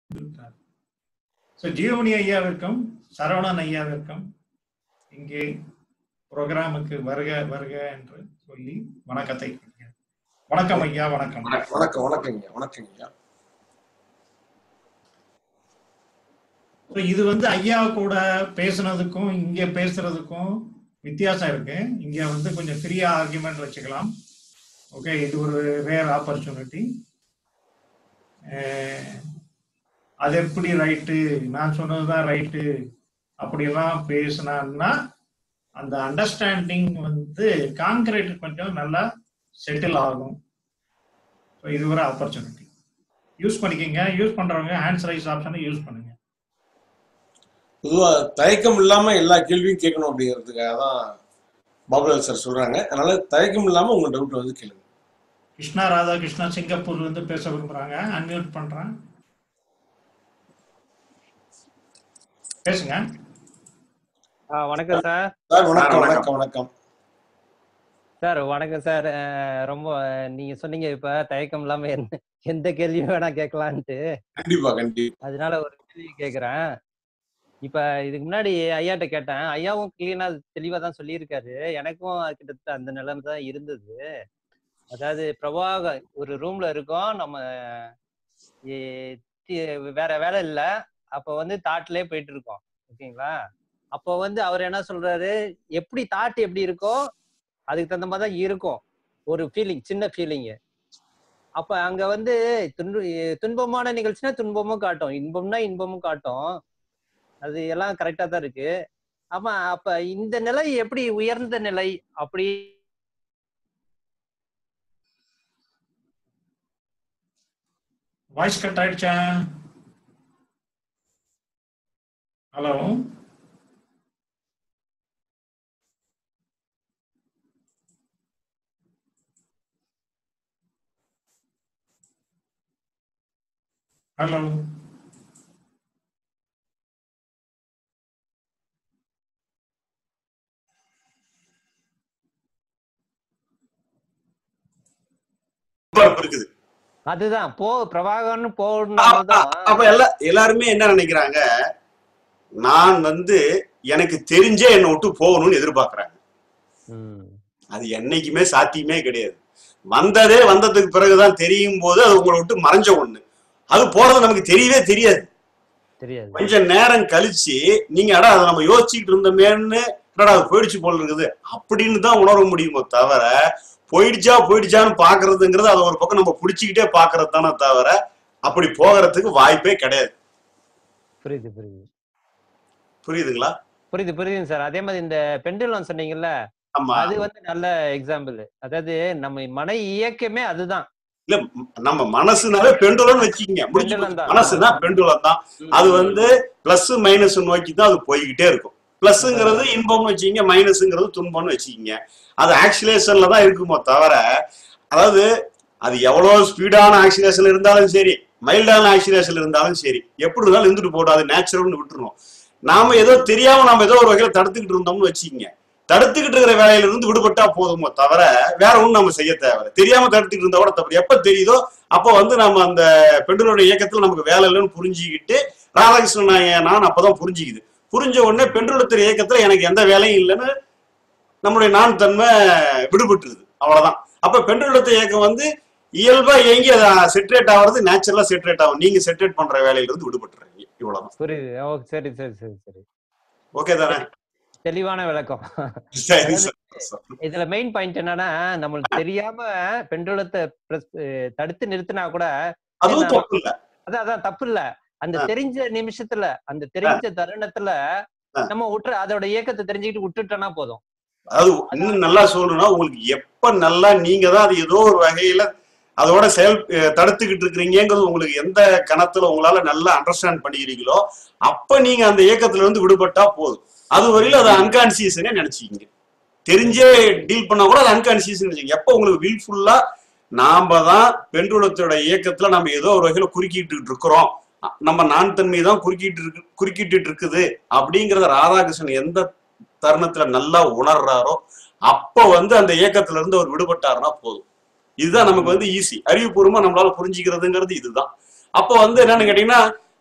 So Jeevamani ஐயாவிற்கும் சரவணன் ஐயாவிற்கும் இங்கே புரோகிராமுக்கு வருக வருக என்று சொல்லி வணக்கத்தை கூறுகிறேன். வணக்கம் ஐயா வணக்கம் வணக்கம் வணக்கம் வணக்கங்க வணக்கங்க So, இது வந்து ஐயா கூட பேசுனதுக்கும் இங்க பேசுறதுக்கும் வித்தியாசம் இருக்கு இங்க வந்து கொஞ்சம் ஃப்ரீயா ஆர்குமெண்ட் வச்சுக்கலாம் ஓகே இது ஒரு ரேர் ஆப்பர்ச்சுனிட்டி அது எப்படி ரைட்டு நான் சொன்னதுதான் ரைட்டு அப்படிலாம் பேசினான்னா அந்த அண்டர்ஸ்டாண்டிங் வந்து கான்கிரீட் கொஞ்சம் நல்லா செட்டில் ஆகும் So, இது ஒரு ஆப்பர்ச்சுனிட்டி யூஸ் பண்ணிக்கங்க யூஸ் பண்றவங்க ஹேண்ட்ஸ் ரைஸ் ஆப்ஷனை யூஸ் பண்ணுங்க பொதுவா தயக்கம் இல்லாம எல்லா கேள்வியும் கேட்கணும் அப்படிங்கிறதுக்காக தான் பாபுலால் சார் சொல்றாங்க அதனால தயக்கம் இல்லாம உங்க டவுட் வந்து கேளுங்க கிருஷ்ணா ராதாகிருஷ்ணா சிங்கப்பூர்ல இருந்து பேச விரும்புறாங்க அன்மியூட் பண்றேன் பேசுங்க ஆ, வணக்கம் சார் சார் வணக்கம் சார், வணக்கம் வணக்கம் சார் வணக்கம் சார் அஹ், ரொம்ப அஹ், நீங்க சொன்னீங்க இப்ப தயக்கம் இல்லாம எந்த எந்த கேள்வியும் வேணா கேட்கலான்ட்டு கண்டிப்பா கண்டிப்பா அதனால ஒரு கேள்வி கேக்குறேன் இப்ப இதுக்கு முன்னாடி ஐயாட்ட கேட்டேன் ஐயாவும் கிளீனா தெளிவா தான் சொல்லியிருக்காரு எனக்கும் அது கிட்டத்தட்ட அந்த நிலைமை தான் இருந்தது அதாவது பிரபாக ஒரு ரூம்ல இருக்கோம் நம்ம எ- தி- வேற வேலை இல்ல அப்ப வந்து தாட்லயே போயிட்டு இருக்கோம் ஓகேங்களா அப்போ வந்து அவர் என்ன சொல்றாரு எப்படி தாட் எப்படி இருக்கோ அதுக்கு தகுந்த மாதிரி தான் இருக்கும் ஒரு ஃபீலிங் சின்ன ஃபீலிங்கு அப்ப அங்க வந்து துன்ப துன்பமான நிகழ்ச்சினா துன்பமும் காட்டும் இன்பம்னா இன்பமும் காட்டும் அது எல்லாம் கரெக்டா தான் இருக்கு ஆமா அப்ப இந்த நிலை எப்படி உயர்ந்த நிலை அப்படி வாய்ஸ் கட் ஆயிடுச்சா ஹலோ ஹலோ பரப்பு இருக்குது அதுதான் போ பிரபாகர்னு போகணும்தான் அப்ப எல்லா எல்லாருமே என்ன நினைக்கிறாங்க நான் வந்து எனக்கு தெரிஞ்சே என்னை விட்டு போகணும்னு எதிர்பார்க்கறாங்க ம், அது என்னைக்குமே சாத்தியமே கிடையாது வந்ததே வந்ததுக்கு பிறகுதான் தெரியும் போது அது உங்களை விட்டு மறைஞ்ச ஒண்ணு அது போறது நமக்கு தெரியவே தெரியாது தெரியாது கொஞ்ச நேரம் கழிச்சு நீங்க அடா அதை நம்ம யோசிச்சுக்கிட்டு இருந்தோமேன்னு என்னடா அது போயிடுச்சு போல இருக்குது அப்படின்னு தான் உணர முடியுமோ தவிர போயிடுச்சா போயிடுச்சான்னு பாக்குறதுங்கிறது அதை ஒரு பக்கம் நம்ம பிடிச்சிக்கிட்டே பாக்குறது தானே தவிர அப்படி போகிறதுக்கு வாய்ப்பே கிடையாது புரியுது புரியுது புரியுதுங்களா புரியுது புரியுதுங்க சார் அதே மாதிரி இந்த பெண்டுலம் சொன்னீங்கல்ல ஆமா அது வந்து நல்ல எக்ஸாம்பிள் அதாவது நம்ம மன இயக்கமே அதுதான் இல்ல ம், நம்ம மனசுனாவே பெண்டுலன்னு வச்சுக்கீங்க முடிஞ்சு பெண்டுலம் தான். மனசுனா பெண்டுலம் தான் அது வந்து பிளஸ் மைனஸ் நோக்கி தான் அது போய்கிட்டே இருக்கும் பிளஸ்ங்கிறது இன்பம்னு வச்சுக்கீங்க மைனஸ்ங்கிறது துன்பம்னு வச்சுக்கீங்க அது ஆக்சிலேஷன்ல தான் இருக்குமோ தவிர அதாவது அது எவ்வளவு ஸ்பீடான ஆக்சிலேஷன் இருந்தாலும் சரி மைல்டான ஆக்சிலேஷன் இருந்தாலும் சரி எப்படி இருந்தாலும் இருந்துட்டு போடும் அது நேச்சுரல்னு விட்டுருணும் நாம ஏதோ தெரியாம நாம ஏதோ ஒரு வகையில தடுத்துக்கிட்டு இருந்தோம்னு வச்சுக்கீங்க தடுத்துக்கிட்டு இருக்கிற வேலையில இருந்து விடுபட்டா போதுமோ தவிர வேற ஒண்ணும் நம்ம செய்ய தேவையில்லை தெரியாம தடுத்துக்கிட்டு இருந்தா கூட தப்பு எப்ப தெரியுதோ அப்ப வந்து நம்ம அந்த பெண்களோட இயக்கத்துல நமக்கு வேலை இல்லைன்னு புரிஞ்சுக்கிட்டு ராதாகிருஷ்ணன் நான் நான் அப்பதான் புரிஞ்சுக்குது புரிஞ்ச உடனே பெண்களுடைய இயக்கத்துல எனக்கு எந்த வேலையும் இல்லைன்னு நம்மளுடைய நான் தன்மை விடுபட்டுருது அவ்வளவுதான் அப்ப பெண்களுடைய இயக்கம் வந்து இயல்பா இயங்கி அதை செட்ரேட் ஆகுறது நேச்சுரலா செட்ரேட் ஆகும் நீங்க செட்ரேட் பண்ற வேலையில இருந்து விடுபட்டுறீங்க இவ்வளவுதான் புரியுது ஓ சரி சரி சரி சரி ஓகே தானே தெளிவான விளக்கம் சரி சார் இதுல மெயின் பாயிண்ட் என்னன்னா நம்மளுக்கு தெரியாம பெண்டுலத்தை press- அஹ் தடுத்து நிறுத்தினா கூட அதுவும் என்ன- தப்பு இல்ல அதான் அதான் தப்பு இல்ல அந்த ஆ. தெரிஞ்ச நிமிஷத்துல அந்த தெரிஞ்ச தருணத்துல ஆ. நம்ம விட்டு அதோட இயக்கத்தை தெரிஞ்சுக்கிட்டு விட்டுட்டோம்னா போதும் அது இன்னும் நல்லா சொல்லணும்னா உங்களுக்கு எப்ப நல்லா நீங்க தான் அது ஏதோ ஒரு வகையில அதோட செயல் அஹ் தடுத்துக்கிட்டு இருக்கிறீங்கிறது உங்களுக்கு எந்த கணத்துல உங்களால நல்லா அண்டர்ஸ்டாண்ட் பண்ணிக்கிறீங்களோ அப்ப நீங்க அந்த இயக்கத்துல இருந்து விடுபட்டா போதும் அது வரையில அது அன்கான்சியஸ்னே நினைச்சுக்கிங்க தெரிஞ்சே டீல் பண்ணா கூட அது அன்கான்சியஸ் நினைச்சுங்க எப்ப உங்களுக்கு வில்ஃபுல்லா நாம தான் பெண்குலத்தோட இயக்கத்துல நம்ம ஏதோ ஒரு வகையில குறுக்கிட்டு இருக்கிறோம் அ- நம்ம நான் தன்மை தான் குறுக்கிட்டு இருக்கு குறுக்கிட்டு இருக்குது அப்படிங்கறத ராதாகிருஷ்ணன் எந்த தருணத்துல நல்லா உணர்றாரோ அப்ப வந்து அந்த இயக்கத்துல இருந்து அவர் விடுபட்டாருன்னா போதும் இதுதான் நமக்கு வந்து ஈஸி அறிவுபூர்வமா நம்மளால புரிஞ்சுக்கிறதுங்கிறது இதுதான் அப்போ வந்து என்னன்னு கேட்டீங்கன்னா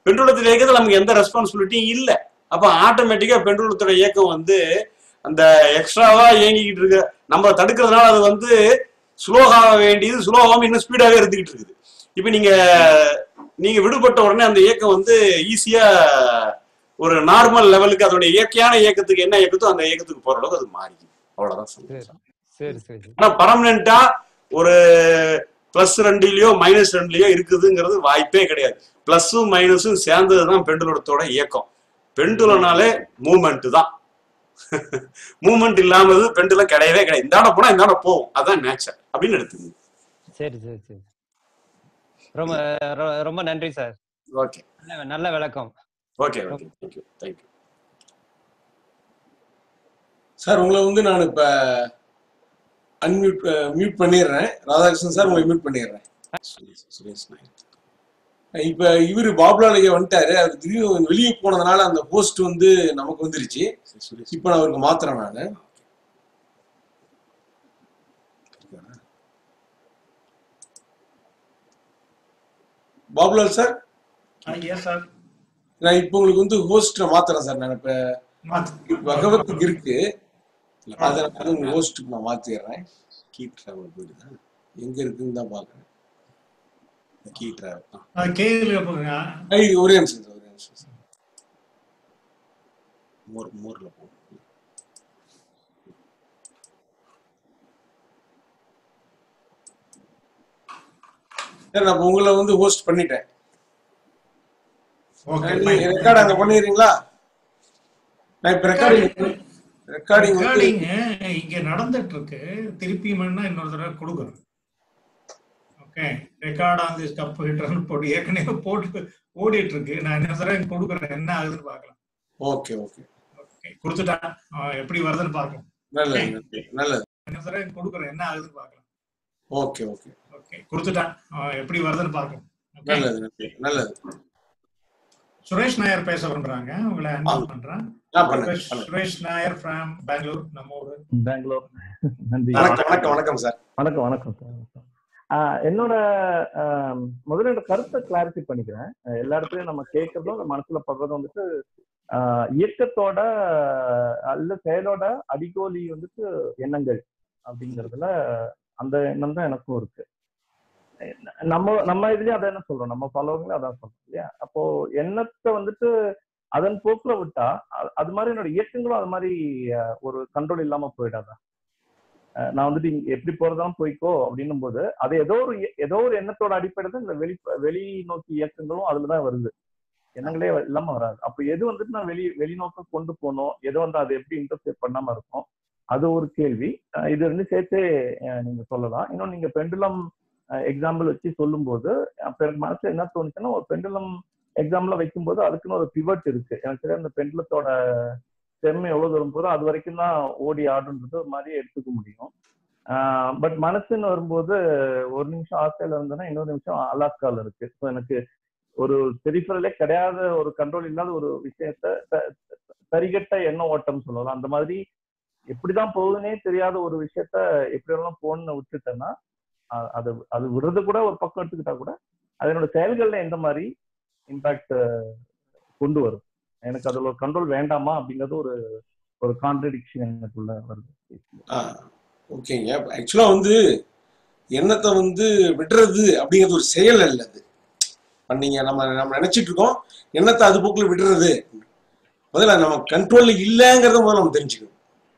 பெண்டுலத்தில் இயக்கத்தில் நமக்கு எந்த ரெஸ்பான்சிபிலிட்டியும் இல்லை அப்போ ஆட்டோமேட்டிக்கா பெண்டுலத்தோட இயக்கம் வந்து அந்த எக்ஸ்ட்ராவா இயங்கிக்கிட்டு இருக்கு நம்ம தடுக்கிறதுனால அது வந்து ஸ்லோகாக வேண்டியது ஸ்லோகாம இன்னும் ஸ்பீடாகவே இருந்துகிட்டு இருக்குது இப்போ நீங்க நீங்க விடுபட்ட உடனே அந்த இயக்கம் வந்து ஈஸியா ஒரு நார்மல் லெவலுக்கு அதோடைய இயற்கையான இயக்கத்துக்கு என்ன இயக்கத்தோ அந்த இயக்கத்துக்கு போற அளவுக்கு அது மாறிக்கும் அவ்வளவுதான் சொல்லுங்க சரி சரி சரி ஆனா பர்மனண்டா ஒரு பிளஸ் ரெண்டுலயோ மைனஸ் ரெண்டுலயோ இருக்குதுங்கிறது வாய்ப்பே கிடையாது பிளஸும் மைனஸும் சேர்ந்ததுதான் பெண்டுலத்தோட இயக்கம் பெண்டுலனாலே மூமெண்ட் தான் மூமெண்ட் இல்லாமது பெண்டுலம் கிடையவே கிடையாது இந்தாண்ட போனா இந்தாண்ட போகும் அதான் நேச்சர் அப்படின்னு எடுத்துக்கோங்க சரி சரி சரி ரொம்ப ரொ- ரொம்ப நன்றி சார் ஓகே நல்ல நல்ல விளக்கம் okay okay thank you thank you sir உங்களை வந்து நான் இப்ப அன்மியூட் மியூட் பண்ணிடுறேன் ராதாகிருஷ்ணன் சார் உங்களை மியூட் பண்ணிடுறேன் சுரேஷ் சுரேஷ் நாயர் இப்ப இவரு பாபுலாலிங்க வந்துட்டாரு அது திடீர்னு வெளியே போனதுனால அந்த போஸ்ட் வந்து நமக்கு வந்துருச்சு சரி, சுரேஷ் இப்ப நான் அவருக்கு மாத்துறேன் நானு பாபுலால் சார் எஸ் சார் நான் இப்போ உங்களுக்கு வந்து ஹோஸ்ட் மாத்துறேன் சார் நான் இப்ப மாத்து பகவத்துக்கு இருக்கு அதை நான் வந்து உங்க ஹோஸ்ட்டுக்கு நான் மாத்திடுறேன் கீ டிராவல் போயிடுதா எங்க இருக்குன்னு தான் பாக்குறேன் கீ டிராவல் ஆ அது கேள்வி போங்க ஐய், ஒரே நிமிஷம் சார் ஒரே நிமிஷம் சார் மோர் மோர்ல போகும் சார் நான் இப்ப உங்களை வந்து ஹோஸ்ட் பண்ணிட்டேன் ஓகே ரெக்கார்ட் அங்க பண்ணிடுறீங்களா நான் இப்ப ரெக்கார்டிங் ரெக்கார்டிங் வந்து ரெக்கார்டிங் இங்க நடந்துட்டு இருக்கு திருப்பி வேணா இன்னொரு தடவை கொடுக்குறேன் okay record on this cup ஹிட்டர்னு போட்டு ஏற்கனவே போட்டு ஓடிட்டு இருக்கு நான் இன்னொரு தடவை கொடுக்குறேன் என்ன ஆகுதுன்னு பார்க்கலாம் ஓகே ஓகே ஓகே கொடுத்துட்டேன் அவன் எப்படி வருதுன்னு பார்க்கலாம் நல்லது நல்லது, நல்லது இன்னொரு தடவை கொடுக்குறேன் என்ன ஆகுதுன்னு பார்க்கலாம் ஓகே ஓகே ஓகே கொடுத்துட்டேன் அவன் எப்படி வருதுன்னு பார்க்கலாம் Okay? நல்லது நல்லது, நல்லது சுரேஷ் நாயர் பேச விரும்புறாங்க உங்களை அன்மியூட் பண்றேன் நான் பண்ணுங்க சுரேஷ் பண்ணுங்க. சுரேஷ் நாயர் ஃப்ரம் பெங்களூர் நம்ம ஊரு பெங்களூர் நன்றி வணக்கம் வணக்கம் வணக்கம் சார் வணக்கம் வணக்கம் சார் ஆஹ் என்னோட ஆஹ் முதல்ல என்னோட கருத்தை கிளாரிஃபை பண்ணிக்கிறேன் அஹ் எல்லா இடத்துலயும் நம்ம கேட்கறதும் நம்ம மனசுல படுறதும் வந்துட்டு ஆஹ் இயக்கத்தோட அல்ல செயலோட அடிகோலி வந்துட்டு எண்ணங்கள் அப்படிங்கறதுல அந்த எண்ணம் தான் எனக்கும் இருக்கு நம்ம நம்ம இதுலயும் அதை என்ன சொல்றோம் நம்ம ஃபாலோவங்களும் அதான் சொல்றோம் இல்லையா அப்போ எண்ணத்தை வந்துட்டு அதன் போக்குல விட்டா அ- அது மாதிரி என்னோட இயக்கங்களும் அது மாதிரி அஹ், ஒரு கண்ட்ரோல் இல்லாம போயிடாதா அஹ் நான் வந்துட்டு இங்க எப்படி போறதாலும் போய்க்கோ அப்படின்னும் போது அது ஏதோ ஒரு இய- ஏதோ ஒரு எண்ணத்தோட அடிப்படையில் இந்த வெளி வெளி நோக்கி இயக்கங்களும் அதுலதான் வருது எண்ணங்களே இல்லாம வராது அப்ப எது வந்துட்டு நான் வெளி வெளிநோக்க கொண்டு போகணும் எது வந்து அதை எப்படி இன்டர்ஃபியர் பண்ணாம இருக்கும் அது ஒரு கேள்வி அஹ் இது வந்து சேர்த்தே அஹ் நீங்க சொல்லலாம் இன்னும் நீங்க பெண்டுலம் எக்ஸாம்பிள் வச்சு சொல்லும்போது அப்ப எனக்கு மனசுல என்ன தோணுச்சுன்னா ஒரு பெண்டுலம் எக்ஸாம்பிள வைக்கும்போது அதுக்குன்னு ஒரு பிவட் இருக்கு எனக்கு தெரியாது அந்த பெண்டுலத்தோட செம்மை எவ்வளவு தூரம் போதோ அது வரைக்கும் தான் ஓடி ஆடுன்றது ஒரு மாதிரி எடுத்துக்க முடியும் பட் மனசுன்னு வரும்போது ஒரு நிமிஷம் ஆஸ்திரேலியா இருந்ததுன்னா இன்னொரு நிமிஷம் அலாஸ்கால இருக்கு ஸோ எனக்கு ஒரு பெரிஃபரலே கிடையாத ஒரு கண்ட்ரோல் இல்லாத ஒரு விஷயத்த த- த- சரிகட்ட எண்ண ஓட்டம் சொல்லலாம் அந்த மாதிரி எப்படிதான் போகுதுன்னே தெரியாத ஒரு விஷயத்த எப்படி எல்லாம் போன்னு விட்டுட்டேன்னா அ- அது அது விடுறது கூட ஒரு பக்கம் எடுத்துக்கிட்டா கூட அதனோட செயல்கள்ல எந்த மாதிரி இம்பாக்ட் கொண்டு வரும் எனக்கு அதுல ஒரு கண்ட்ரோல் வேண்டாமா அப்படிங்கிறது ஒரு ஒரு கான்ட்ரடிக்ஷன் எனக்குள்ள வருது ஆ ஓகேங்க ஆக்சுவலா வந்து எண்ணத்தை வந்து விடுறது அப்படிங்கிறது ஒரு செயல் அல்ல அது இப்ப நீங்க நம்ம நம்ம நினைச்சிட்டு இருக்கோம் எண்ணத்தை அது போக்குல விடுறது முதல்ல நம்ம கண்ட்ரோல்ல இல்லைங்கிறத முதல்ல நம்ம தெரிஞ்சுக்கணும்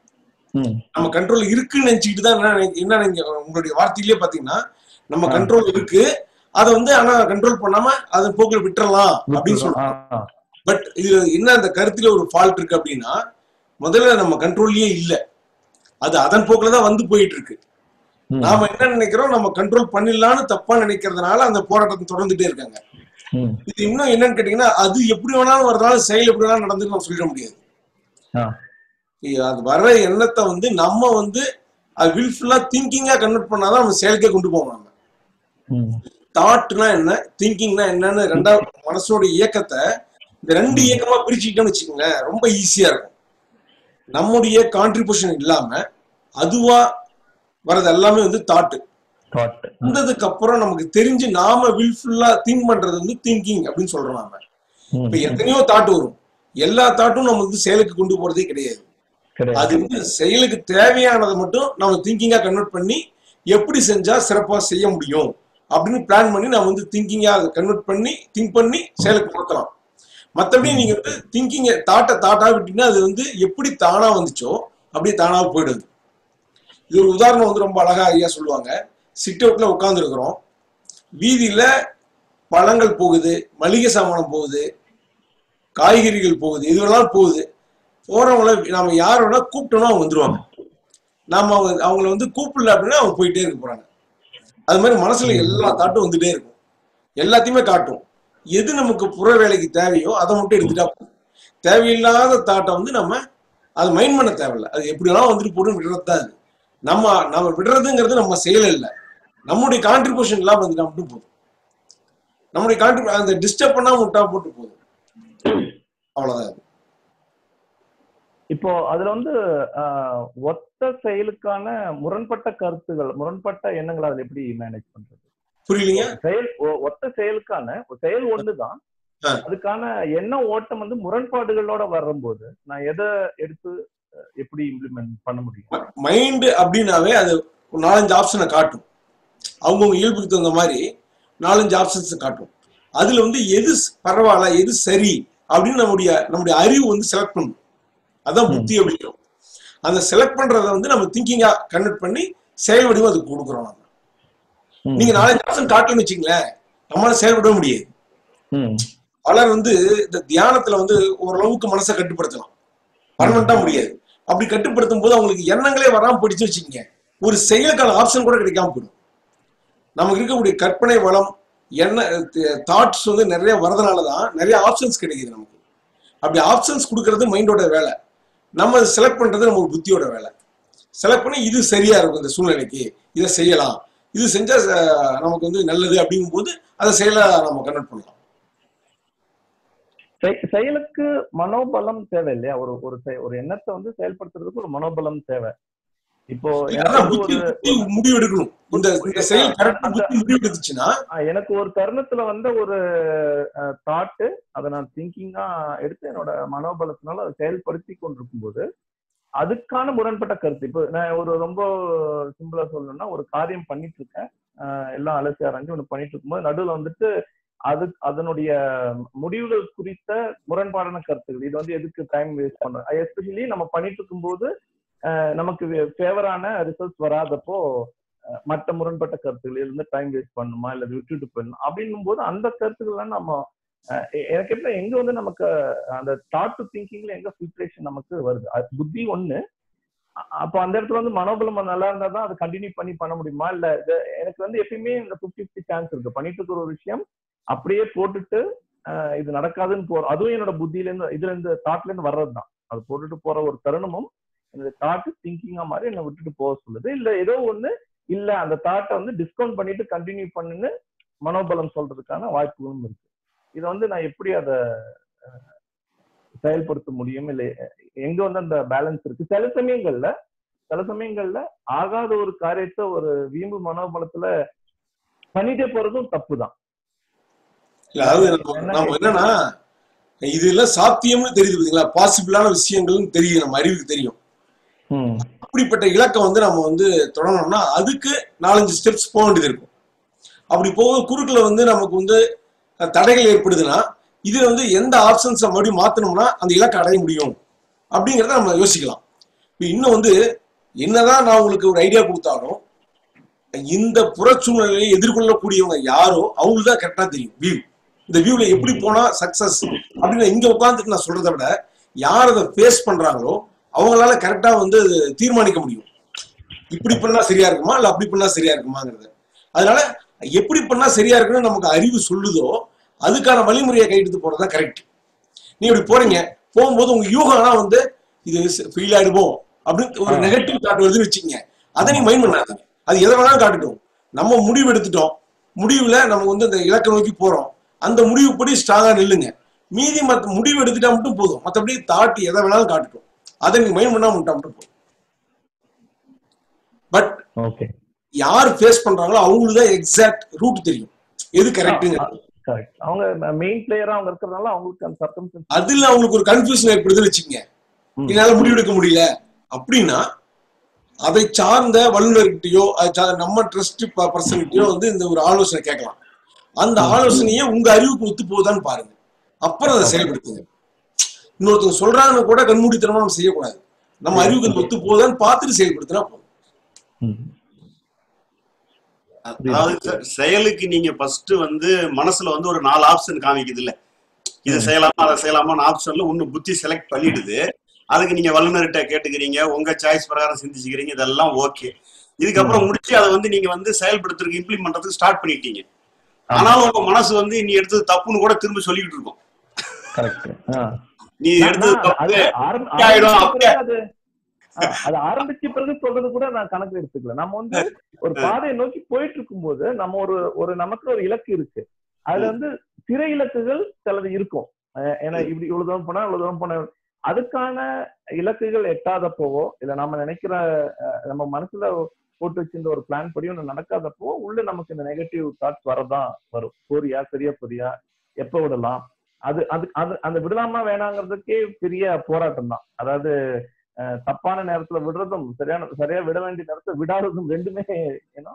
ம் நம்ம கண்ட்ரோல் இருக்குன்னு நினைச்சுக்கிட்டு தான் என்ன நினைக்க- என்ன நீங்க உங்களுடைய வார்த்தையிலே பாத்தீங்கன்னா நம்ம கண்ட்ரோல் இருக்கு அதை வந்து ஆனா கண்ட்ரோல் பண்ணாம அது போக்குல விட்டுறலாம் அப்படின்னு சொல்றோம் ஆ, பட் இது என்ன அந்த கருத்துல ஒரு ஃபால்ட் இருக்கு அப்படின்னா முதல்ல நம்ம கண்ட்ரோல்லயே இல்ல அது அதன் போக்குல தான் வந்து போயிட்டு இருக்கு ம், நாம என்ன நினைக்கிறோம் நம்ம கண்ட்ரோல் பண்ணிடலாம்னு தப்பா நினைக்கிறதுனால அந்த போராட்டத்தை தொடர்ந்துட்டே இருக்காங்க ம், இது இன்னும் என்னன்னு கேட்டீங்கன்னா அது எப்படி வேணாலும் வரதுனால செயல் எப்படி வேணாலும் நடந்து நம்ம சொல்லிட முடியாது ஆ, இ- அது வர எண்ணத்தை வந்து நம்ம வந்து அது வில்ஃபுல்லா திங்கிங்கா கன்வெர்ட் பண்ணாதான் நம்ம செயலுக்கே கொண்டு போவோம் நம்ம ம், தாட்னா என்ன திங்கிங்னா என்னன்னு ரெண்டாவது மனசோட இயக்கத்தை இந்த ரெண்டு இயக்கமா பிரிச்சுக்கிட்டோம்னு வச்சுக்கோங்களேன் ரொம்ப ஈஸியா இருக்கும் நம்முடைய கான்ட்ரிபியூஷன் இல்லாம அதுவா வர்றது எல்லாமே வந்து தாட்டு thought. வந்ததுக்கு அப்புறம் நமக்கு தெரிஞ்சு நாம வில்ஃபுல்லா திங்க் பண்றது வந்து திங்கிங் அப்படின்னு சொல்றோம் நாம இப்ப எத்தனையோ தாட் வரும் எல்லா தாட்டும் நம்ம வந்து செயலுக்கு கொண்டு போறதே கிடையாது அது வந்து செயலுக்கு தேவையானதை மட்டும் நம்ம திங்கிங்கா கன்வெர்ட் பண்ணி எப்படி செஞ்சா சிறப்பா செய்ய முடியும் அப்படின்னு பிளான் பண்ணி நம்ம வந்து திங்கிங்கா அதை கன்வெர்ட் பண்ணி திங்க் பண்ணி செயலுக்கு மாத்தலாம் மத்தபடி நீங்க வந்து திங்கிங்க தாட்டை தாட்டா விட்டீங்கன்னா அது வந்து எப்படி தானா வந்துச்சோ அப்படியே தானா போயிடுது இது ஒரு உதாரணம் வந்து ரொம்ப அழகா ஐயா சொல்லுவாங்க சிட் அவுட்ல உட்கார்ந்து இருக்கிறோம் வீதியில பழங்கள் போகுது மளிகை சாமானம் போகுது காய்கறிகள் போகுது இதுவெல்லாம் போகுது போறவங்கள நாம யார வேணா கூப்பிட்டோம்னா அவங்க வந்துருவாங்க நாம அவங்க அவங்கள வந்து கூப்பிடல அப்படின்னா அவங்க போயிட்டே இருக்க போறாங்க அது மாதிரி மனசுல எல்லா தாட்டும் வந்துட்டே இருக்கும் எல்லாத்தையுமே காட்டும் எது நமக்கு புற வேலைக்கு தேவையோ அதை மட்டும் எடுத்துட்டா போதும் தேவையில்லாத தாட்டை வந்து நம்ம அதை மைண்ட் பண்ண தேவையில்ல அது எப்படியெல்லாம் வந்துட்டு போட்டு விடுறது தான் அது நம்ம நம்ம விடுறதுங்கிறது நம்ம செயல் இல்லை நம்முடைய கான்ட்ரிபியூஷன் இல்லாம வந்துட்டா மட்டும் போதும் நம்முடைய கான்ட்ரிபியூ அந்த டிஸ்டர்ப் பண்ணாம விட்டா போட்டு போதும் அவ்வளவுதான் அது. இப்போ அதுல வந்து ஆஹ், ஒத்த செயலுக்கான முரண்பட்ட கருத்துகள் முரண்பட்ட எண்ணங்களை அதுல எப்படி மேனேஜ் பண்றது புரியலீங்க செயல் ஒ- ஒத்த செயலுக்கான ஒரு செயல் ஒண்ணுதான் ஆ. அதுக்கான எண்ண ஓட்டம் வந்து முரண்பாடுகளோட வரும்போது நான் எதை எடுத்து அஹ், எப்படி இம்ப்ளிமெண்ட் பண்ண முடியும் மைண்டு அப்படின்னாவே அது ஒரு நாலஞ்சு ஆப்ஷனை காட்டும் அவங்கவுங்க இயல்புக்கு தகுந்த மாதிரி நாலஞ்சு ஆப்ஷன்ஸ் காட்டும் அதுல வந்து எது ஸ்- பரவாயில்ல எது சரி அப்படின்னு நம்முடைய நம்முடைய அறிவு வந்து செலக்ட் பண்ணும் அதான் ம். புத்தி அப்படிங்கிறோம் அந்த செலக்ட் பண்றத வந்து நம்ம திங்கிங்கா கன்வெர்ட் பண்ணி செயல் வடிவம் அதுக்கு கொடுக்குறோம் நம்ம ம். நீங்க நாலஞ்சு ஆப்ஷன் காட்டலன்னு வச்சுங்களேன் நம்மளால செயல்பட முடியாது ம். பலர் வந்து இந்த தியானத்துல வந்து ஓரளவுக்கு மனசை கட்டுப்படுத்தலாம் பர்மனண்டா முடியாது அப்படி கட்டுப்படுத்தும் போது அவங்களுக்கு எண்ணங்களே வராம போயிடுச்சு வச்சுக்கோங்க ஒரு செயலுக்கான ஆப்ஷன் கூட கிடைக்காம போயிடும் நமக்கு இருக்கக்கூடிய கற்பனை வளம் என்ன தாட்ஸ் வந்து நிறைய வரதுனாலதான் நிறைய ஆப்ஷன்ஸ் கிடைக்குது நமக்கு அப்படி ஆப்ஷன்ஸ் கொடுக்கறது மைண்டோட வேலை நம்ம செலக்ட் பண்றது நம்ம புத்தியோட வேலை செலக்ட் பண்ணி இது சரியா இருக்கும் இந்த சூழ்நிலைக்கு இதை செய்யலாம் இது செஞ்சா அஹ், நமக்கு வந்து நல்லது அப்படிங்கும்போது அதை செயலா நம்ம கன்வெர்ட் பண்ணலாம் செய- செயலுக்கு மனோபலம் தேவை இல்லையா ஒரு ஒரு செய- ஒரு எண்ணத்தை வந்து செயல்படுத்துறதுக்கு ஒரு மனோபலம் தேவை இப்போ எனக்கு அதான் வந்து புத்தி ஒரு புத்தி முடிவு எடுக்கணும் இந்த இந்த செயல் கரெக்டா புத்தி முடிவு எடுத்துச்சுன்னா ஆஹ் எனக்கு ஒரு தருணத்துல வந்த ஒரு தாட்டு அதை நான் திங்கிங்கா எடுத்து என்னோட மனோபலத்தினால அதை செயல்படுத்தி கொண்டிருக்கும் போது அதுக்கான முரண்பட்ட கருத்து இப்போ நான் ஒரு ரொம்ப சிம்பிளா சொல்லணும்னா ஒரு காரியம் பண்ணிட்டு இருக்கேன் ஆஹ் எல்லாம் அலசி ஆராய்ஞ்சு ஒன்று பண்ணிட்டு இருக்கும்போது நடுவில் வந்துட்டு அது அதனுடைய முடிவுகள் குறித்த முரண்பாடான கருத்துகள் இது வந்து எதுக்கு டைம் வேஸ்ட் பண்றோம் எஸ்பெஷலி நம்ம பண்ணிட்டு இருக்கும்போது ஆஹ் நமக்கு ஃபேவரான ரிசல்ட்ஸ் வராதப்போ அஹ் மற்ற முரண்பட்ட கருத்துக்கள் இருந்து டைம் வேஸ்ட் பண்ணுமா இல்ல விட்டுட்டு போயிடணும் அப்படின்னும் போது அந்த கருத்துக்கள்லாம் நம்ம அஹ் எ- எனக்கு எப்படி எங்க வந்து நமக்கு அந்த தாட் டு திங்கிங்ல எங்க ஃபில்ட்ரேஷன் நமக்கு வருது அது புத்தி ஒண்ணு அ- அப்போ அந்த இடத்துல வந்து மனோபலம் நல்லா இருந்தா தான் அதை கண்டினியூ பண்ணி பண்ண முடியுமா இல்ல இது எனக்கு வந்து எப்பயுமே இந்த ஃபிஃப்டி ஃபிஃப்டி சான்ஸ் இருக்கு பண்ணிட்டு இருக்கிற ஒரு விஷயம் அப்படியே போட்டுட்டு அஹ் இது நடக்காதுன்னு போற அதுவும் என்னோட புத்தியில இருந்து இதுல இருந்து தாட்ல இருந்து வர்றது தான் அது போட்டுட்டு போற ஒரு தருணமும் இந்த தாட் திங்கிங்கா மாதிரி என்னை விட்டுட்டு போக சொல்லுது இல்ல ஏதோ ஒண்ணு இல்ல அந்த தாட்டை வந்து டிஸ்கவுண்ட் பண்ணிட்டு கண்டினியூ பண்ணுன்னு மனோபலம் சொல்றதுக்கான வாய்ப்புகளும் இருக்கு இதை வந்து நான் எப்படி அதை அஹ், செயல்படுத்த முடியும் இல்லை எங்க வந்து அந்த பேலன்ஸ் இருக்கு சில சமயங்கள்ல சில சமயங்கள்ல ஆகாத ஒரு காரியத்தை ஒரு வீம்பு மனோபலத்துல பண்ணிட்டே போறதும் தப்பு தான் இல்ல அதாவது நம்ம நம்ம என்னன்னா இதெல்லாம் சாத்தியம்னு தெரியுது பாத்தீங்களா பாசிபிளான விஷயங்கள்னு தெரியுது நம்ம அறிவுக்கு தெரியும் அப்படிப்பட்ட இலக்கை வந்து நம்ம வந்து தொடரணும்னா அதுக்கு நாலஞ்சு ஸ்டெப்ஸ் போக வேண்டியது இருக்கும் அப்படி போக குறுக்குல வந்து நமக்கு வந்து அஹ், தடைகள் ஏற்படுதுன்னா இது வந்து எந்த ஆப்ஷன்ஸை மறுபடியும் மாத்தணும்னா அந்த இலக்கை அடைய முடியும் அப்படிங்கிறத நம்ம யோசிக்கலாம் இப்ப இன்னும் வந்து என்னதான் நான் உங்களுக்கு ஒரு ஐடியா கொடுத்தாலும் இந்த புற சூழ்நிலையை எதிர்கொள்ளக்கூடியவங்க யாரோ அவங்களுக்கு தான் கரெக்டா தெரியும் வியூ இந்த வியூல எப்படி போனா சக்சஸ் அப்படின்னு இங்க உட்காந்துட்டு நான் சொல்றதை விட யார் அதை ஃபேஸ் பண்றாங்களோ அவங்களால கரெக்டா வந்து தீர்மானிக்க முடியும் இப்படி பண்ணா சரியா இருக்குமா இல்ல அப்படி பண்ணா சரியா இருக்குமாங்கிறது அதனால எப்படி பண்ணா சரியா இருக்குன்னு நமக்கு அறிவு சொல்லுதோ அதுக்கான வழிமுறையை கையெடுத்து போறதுதான் கரெக்ட் நீ இப்படி போறீங்க போகும்போது உங்க யூகம்னா வந்து இது ஃபெயில் ஆயிடுமோ அப்படின்னு ஒரு நெகட்டிவ் தாட் வருதுன்னு வச்சுக்கோங்க அதை நீ மைண்ட் பண்ணாதீங்க அது எதை வேணாலும் காட்டுட்டும் நம்ம முடிவு எடுத்துட்டோம் முடிவுல நம்ம வந்து அந்த இலக்கை நோக்கி போறோம் அந்த முடிவுப்படி ஸ்ட்ராங்கா நில்லுங்க மீதி மத்த முடிவு எடுத்துட்டா மட்டும் போதும் மத்தபடி தாட் எதை வேணாலும் காட்டுட்டும் அதை நீங்க மைண்ட் பண்ணாம விட்டா மட்டும் போதும் பட் ஓகே யார் ஃபேஸ் பண்றாங்களோ அவங்களுக்கு தான் எக்ஸாக்ட் ரூட் தெரியும் எது கரெக்ட்டுங்க கரெக்ட் அவங்க மெயின் பிளேயரா அவங்க இருக்கிறதுனால அவங்களுக்கு அந்த சர்க்கம் அதுல அவங்களுக்கு ஒரு கன்ஃபியூஷன் ஏற்படுதுன்னு வச்சுக்கோங்க ம். என்னால முடிவெடுக்க முடியல அப்படின்னா அதை சார்ந்த வல்லுநர்கிட்டயோ அதை சார்ந்த நம்ம ட்ரஸ்ட் பர்சன்கிட்டயோ வந்து இந்த ஒரு ஆலோசனை கேட்கலாம் அந்த ம். ஆலோசனையை உங்க அறிவுக்கு ஒத்து போகுதான்னு பாருங்க அப்புறம் அதை செயல்படுத்துங்க இன்னொருத்தவங்க சொல்றாங்கன்னு கூட கண்மூடித்தனமா நம்ம செய்யக்கூடாது நம்ம அறிவுக்கு அது ஒத்து போகுதான்னு பார்த்துட்டு செயல்படுத்தினா போதும் அதாவது செ- செயலுக்கு நீங்க ஃபர்ஸ்ட் வந்து மனசுல வந்து ஒரு நாலு ஆப்ஷன் காமிக்குது இல்ல இது ம். செய்யலாமா அதை செய்யலாமான்னு ஆப்ஷன்ல ஒண்ணு புத்தி செலக்ட் பண்ணிடுது அதுக்கு நீங்க வல்லுநர்கிட்ட கேட்டுக்கிறீங்க உங்க சாய்ஸ் பிரகாரம் சிந்திச்சுக்கிறீங்க இதெல்லாம் ஓகே இதுக்கப்புறம் முடிச்சு அதை வந்து நீங்க வந்து செயல்படுத்துறதுக்கு இம்ப்ளிமெண்ட் பண்றதுக்கு ஸ்டார்ட் பண்ணிட்டீங்க ஆனாலும் உங்க மனசு வந்து நீ எடுத்தது தப்புன்னு கூட திரும்ப சொல்லிக்கிட்டு இருக்கும் கரெக்ட் நீ எடுத்தது தப்பு அது ஆயிடும், ஆரம்பிச்ச அப்படியே. பிறகு அது ஆ, அது ஆரம்பிச்ச பிறகு சொல்றது கூட நான் கணக்கு எடுத்துக்கல நம்ம வந்து ஒரு பாதையை நோக்கி போயிட்டு இருக்கும்போது நம்ம ஒரு ஒரு நமக்கு ஒரு இலக்கு இருக்கு அதுல வந்து சிற இலக்குகள் சிலது இருக்கும் அஹ் ஏன்னா இப்படி இவ்வளவு தூரம் போனா இவ்வளவு தூரம் போனா அதுக்கான இலக்குகள் எட்டாதப்போவோ இல்ல நம்ம நினைக்கிற அஹ், நம்ம மனசுல போட்டு வச்சிருந்த ஒரு பிளான் படி ஒண்ணு நடக்காதப்போ உள்ள நமக்கு இந்த நெகட்டிவ் தாட்ஸ் வரதான் வரும் போறியா சரியா போறியா எப்ப விடலாம் அது அது அது அந்த விடலாமா வேணாங்கிறதுக்கே பெரிய போராட்டம் தான் அதாவது அஹ், தப்பான நேரத்துல விடுறதும் சரியான சரியா விட வேண்டிய நேரத்துல விடாததும் ரெண்டுமே ஏன்னா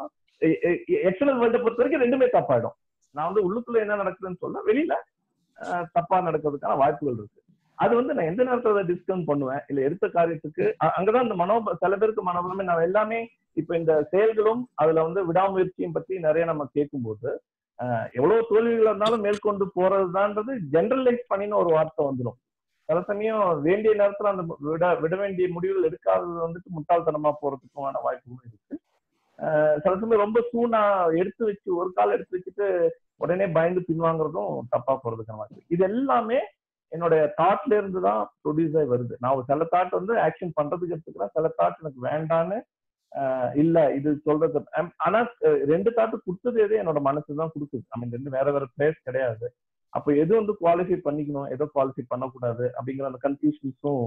எக்ஸலன் வேர்ல்டை பொறுத்த வரைக்கும் ரெண்டுமே தப்பாயிடும் நான் வந்து உள்ளுக்குள்ள என்ன நடக்குதுன்னு சொல்ல வெளியில அஹ், தப்பா நடக்கிறதுக்கான வாய்ப்புகள் இருக்கு அது வந்து நான் எந்த நேரத்துல டிஸ்கவுண்ட் பண்ணுவேன் இல்ல எடுத்த காரியத்துக்கு அ- அங்கதான் இந்த மனோ சில பேருக்கு மனோபலமே நான் எல்லாமே இப்ப இந்த செயல்களும் அதுல வந்து விடாமுயற்சியும் பத்தி நிறைய நம்ம கேட்கும்போது அஹ், எவ்வளவு தோல்விகள் இருந்தாலும் மேற்கொண்டு போறதுதான்றது ஜெனரலைஸ் பண்ணின ஒரு வார்த்தை வந்துடும் சில சமயம் வேண்டிய நேரத்துல அந்த விட விட வேண்டிய முடிவுகள் எடுக்காதது வந்துட்டு முட்டாள்தனமா போறதுக்குமான வாய்ப்புகளும் இருக்கு அஹ், சில சமயம் ரொம்ப சூனா எடுத்து வச்சு ஒரு கால் எடுத்து வச்சுட்டு உடனே பயந்து பின்வாங்குறதும் தப்பா போறதுக்கான வாய்ப்பு இது எல்லாமே என்னோட தாட்ல இருந்து தான் ப்ரொடியூஸ் ஆகி வருது நான் ஒரு சில தாட் வந்து ஆக்ஷன் பண்றதுக்கு எடுத்துக்கிறேன் சில தாட் எனக்கு வேண்டான்னு ஆஹ் இல்ல இது சொல்றது அம், ஆனா அஹ், ரெண்டு தாட்டு கொடுத்தது எது என்னோட மனசு தான் கொடுக்குது ஐ மீன் ரெண்டு வேற வேற பிளேஸ் கிடையாது அப்ப எது வந்து குவாலிஃபை பண்ணிக்கணும் எதோ குவாலிஃபை பண்ணக்கூடாது அப்படிங்கிற அந்த கன்ஃபியூஷன்ஸும்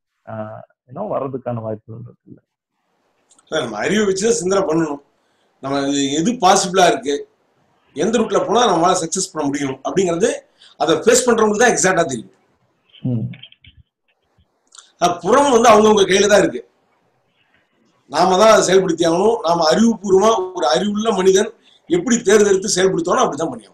இன்னும் வர்றதுக்கான வாய்ப்புகள் இருக்குல்ல சார், நம்ம அறிவை வச்சுதான் சிந்தனை பண்ணணும் நம்ம இது எது பாசிபிளா இருக்கு எந்த ரூட்ல போனா நம்மளால சக்சஸ் பண்ண முடியும் அப்படிங்கிறது அதை ஃபேஸ் பண்றவங்களுக்கு தான் எக்ஸாக்டா தெரியும் அது புறம் வந்து அவங்கவுங்க கையில தான் இருக்கு நாம தான் அதை செயல்படுத்தி ஆகணும் நாம அறிவுபூர்வமா ஒரு அறிவுள்ள மனிதன் எப்படி தேர்ந்தெடுத்து செயல்படுத்தணும் அப்படிதான் பண்ணியாகணும்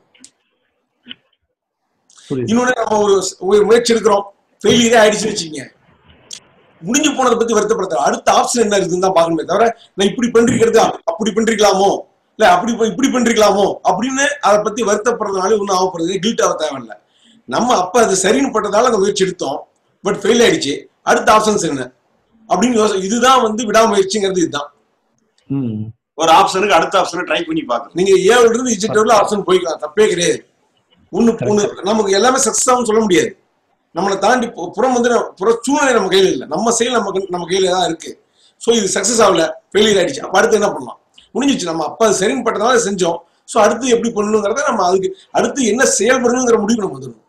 புரியுது இன்னொன்னு நம்ம ஒரு ஒரு முயற்சி எடுக்கிறோம் ஃபெயிலியரே ஆயிடுச்சுன்னு வச்சுக்கோங்க முடிஞ்சு போனதை பத்தி வருத்தப்படுத்த அடுத்த ஆப்ஷன் என்ன இருக்குன்னு தான் பார்க்கணுமே தவிர நான் இப்படி பண்றிக்கிறது அப்படி பண்றீங்களாமோ இல்ல அப்படி ப- இப்படி பண்றீங்களாமோ அப்படின்னு அதை பத்தி வருத்தப்படுறதுனால ஒன்றும் ஆகப்படுறது கில்ட் ஆக தேவையில்ல நம்ம அப்ப அது சரின்னு பட்டதால அந்த முயற்சி எடுத்தோம் பட் ஃபெயில் ஆயிடுச்சு அடுத்த ஆப்ஷன்ஸ் என்ன அப்படின்னு யோசி இதுதான் வந்து விடாமுயற்சிங்கிறது இதுதான் ம் ஒரு ஆப்ஷனுக்கு அடுத்த ஆப்ஷனை ட்ரை பண்ணி பாக்குறேன் நீங்க ஏழுல இருந்து இஜெட் வரல ஆப்ஷன் போய்க்கலாம் தப்பே கிடையாது ஒண்ணு ஒண்ணு நமக்கு எல்லாமே சக்சஸ் ஆகும் சொல்ல முடியாது நம்மளை தாண்டி பு- புறம் வந்து நம்ம- புற சூழ்நிலை நம்ம கையில இல்லை நம்ம செயல் நம்ம க- நம்ம கையில தான் இருக்கு ஸோ இது சக்சஸ் ஆகல ஃபெயிலியர் ஆயிடுச்சு அப்ப அடுத்து என்ன பண்ணலாம் முடிஞ்சிச்சு நம்ம அப்ப அது சரின்னு பட்டதால செஞ்சோம் ஸோ அடுத்து எப்படி பண்ணணுங்கிறத நம்ம அதுக்கு அடுத்து என்ன செயல்படணுங்கிற முடிவு நம்ம வந்துடணும்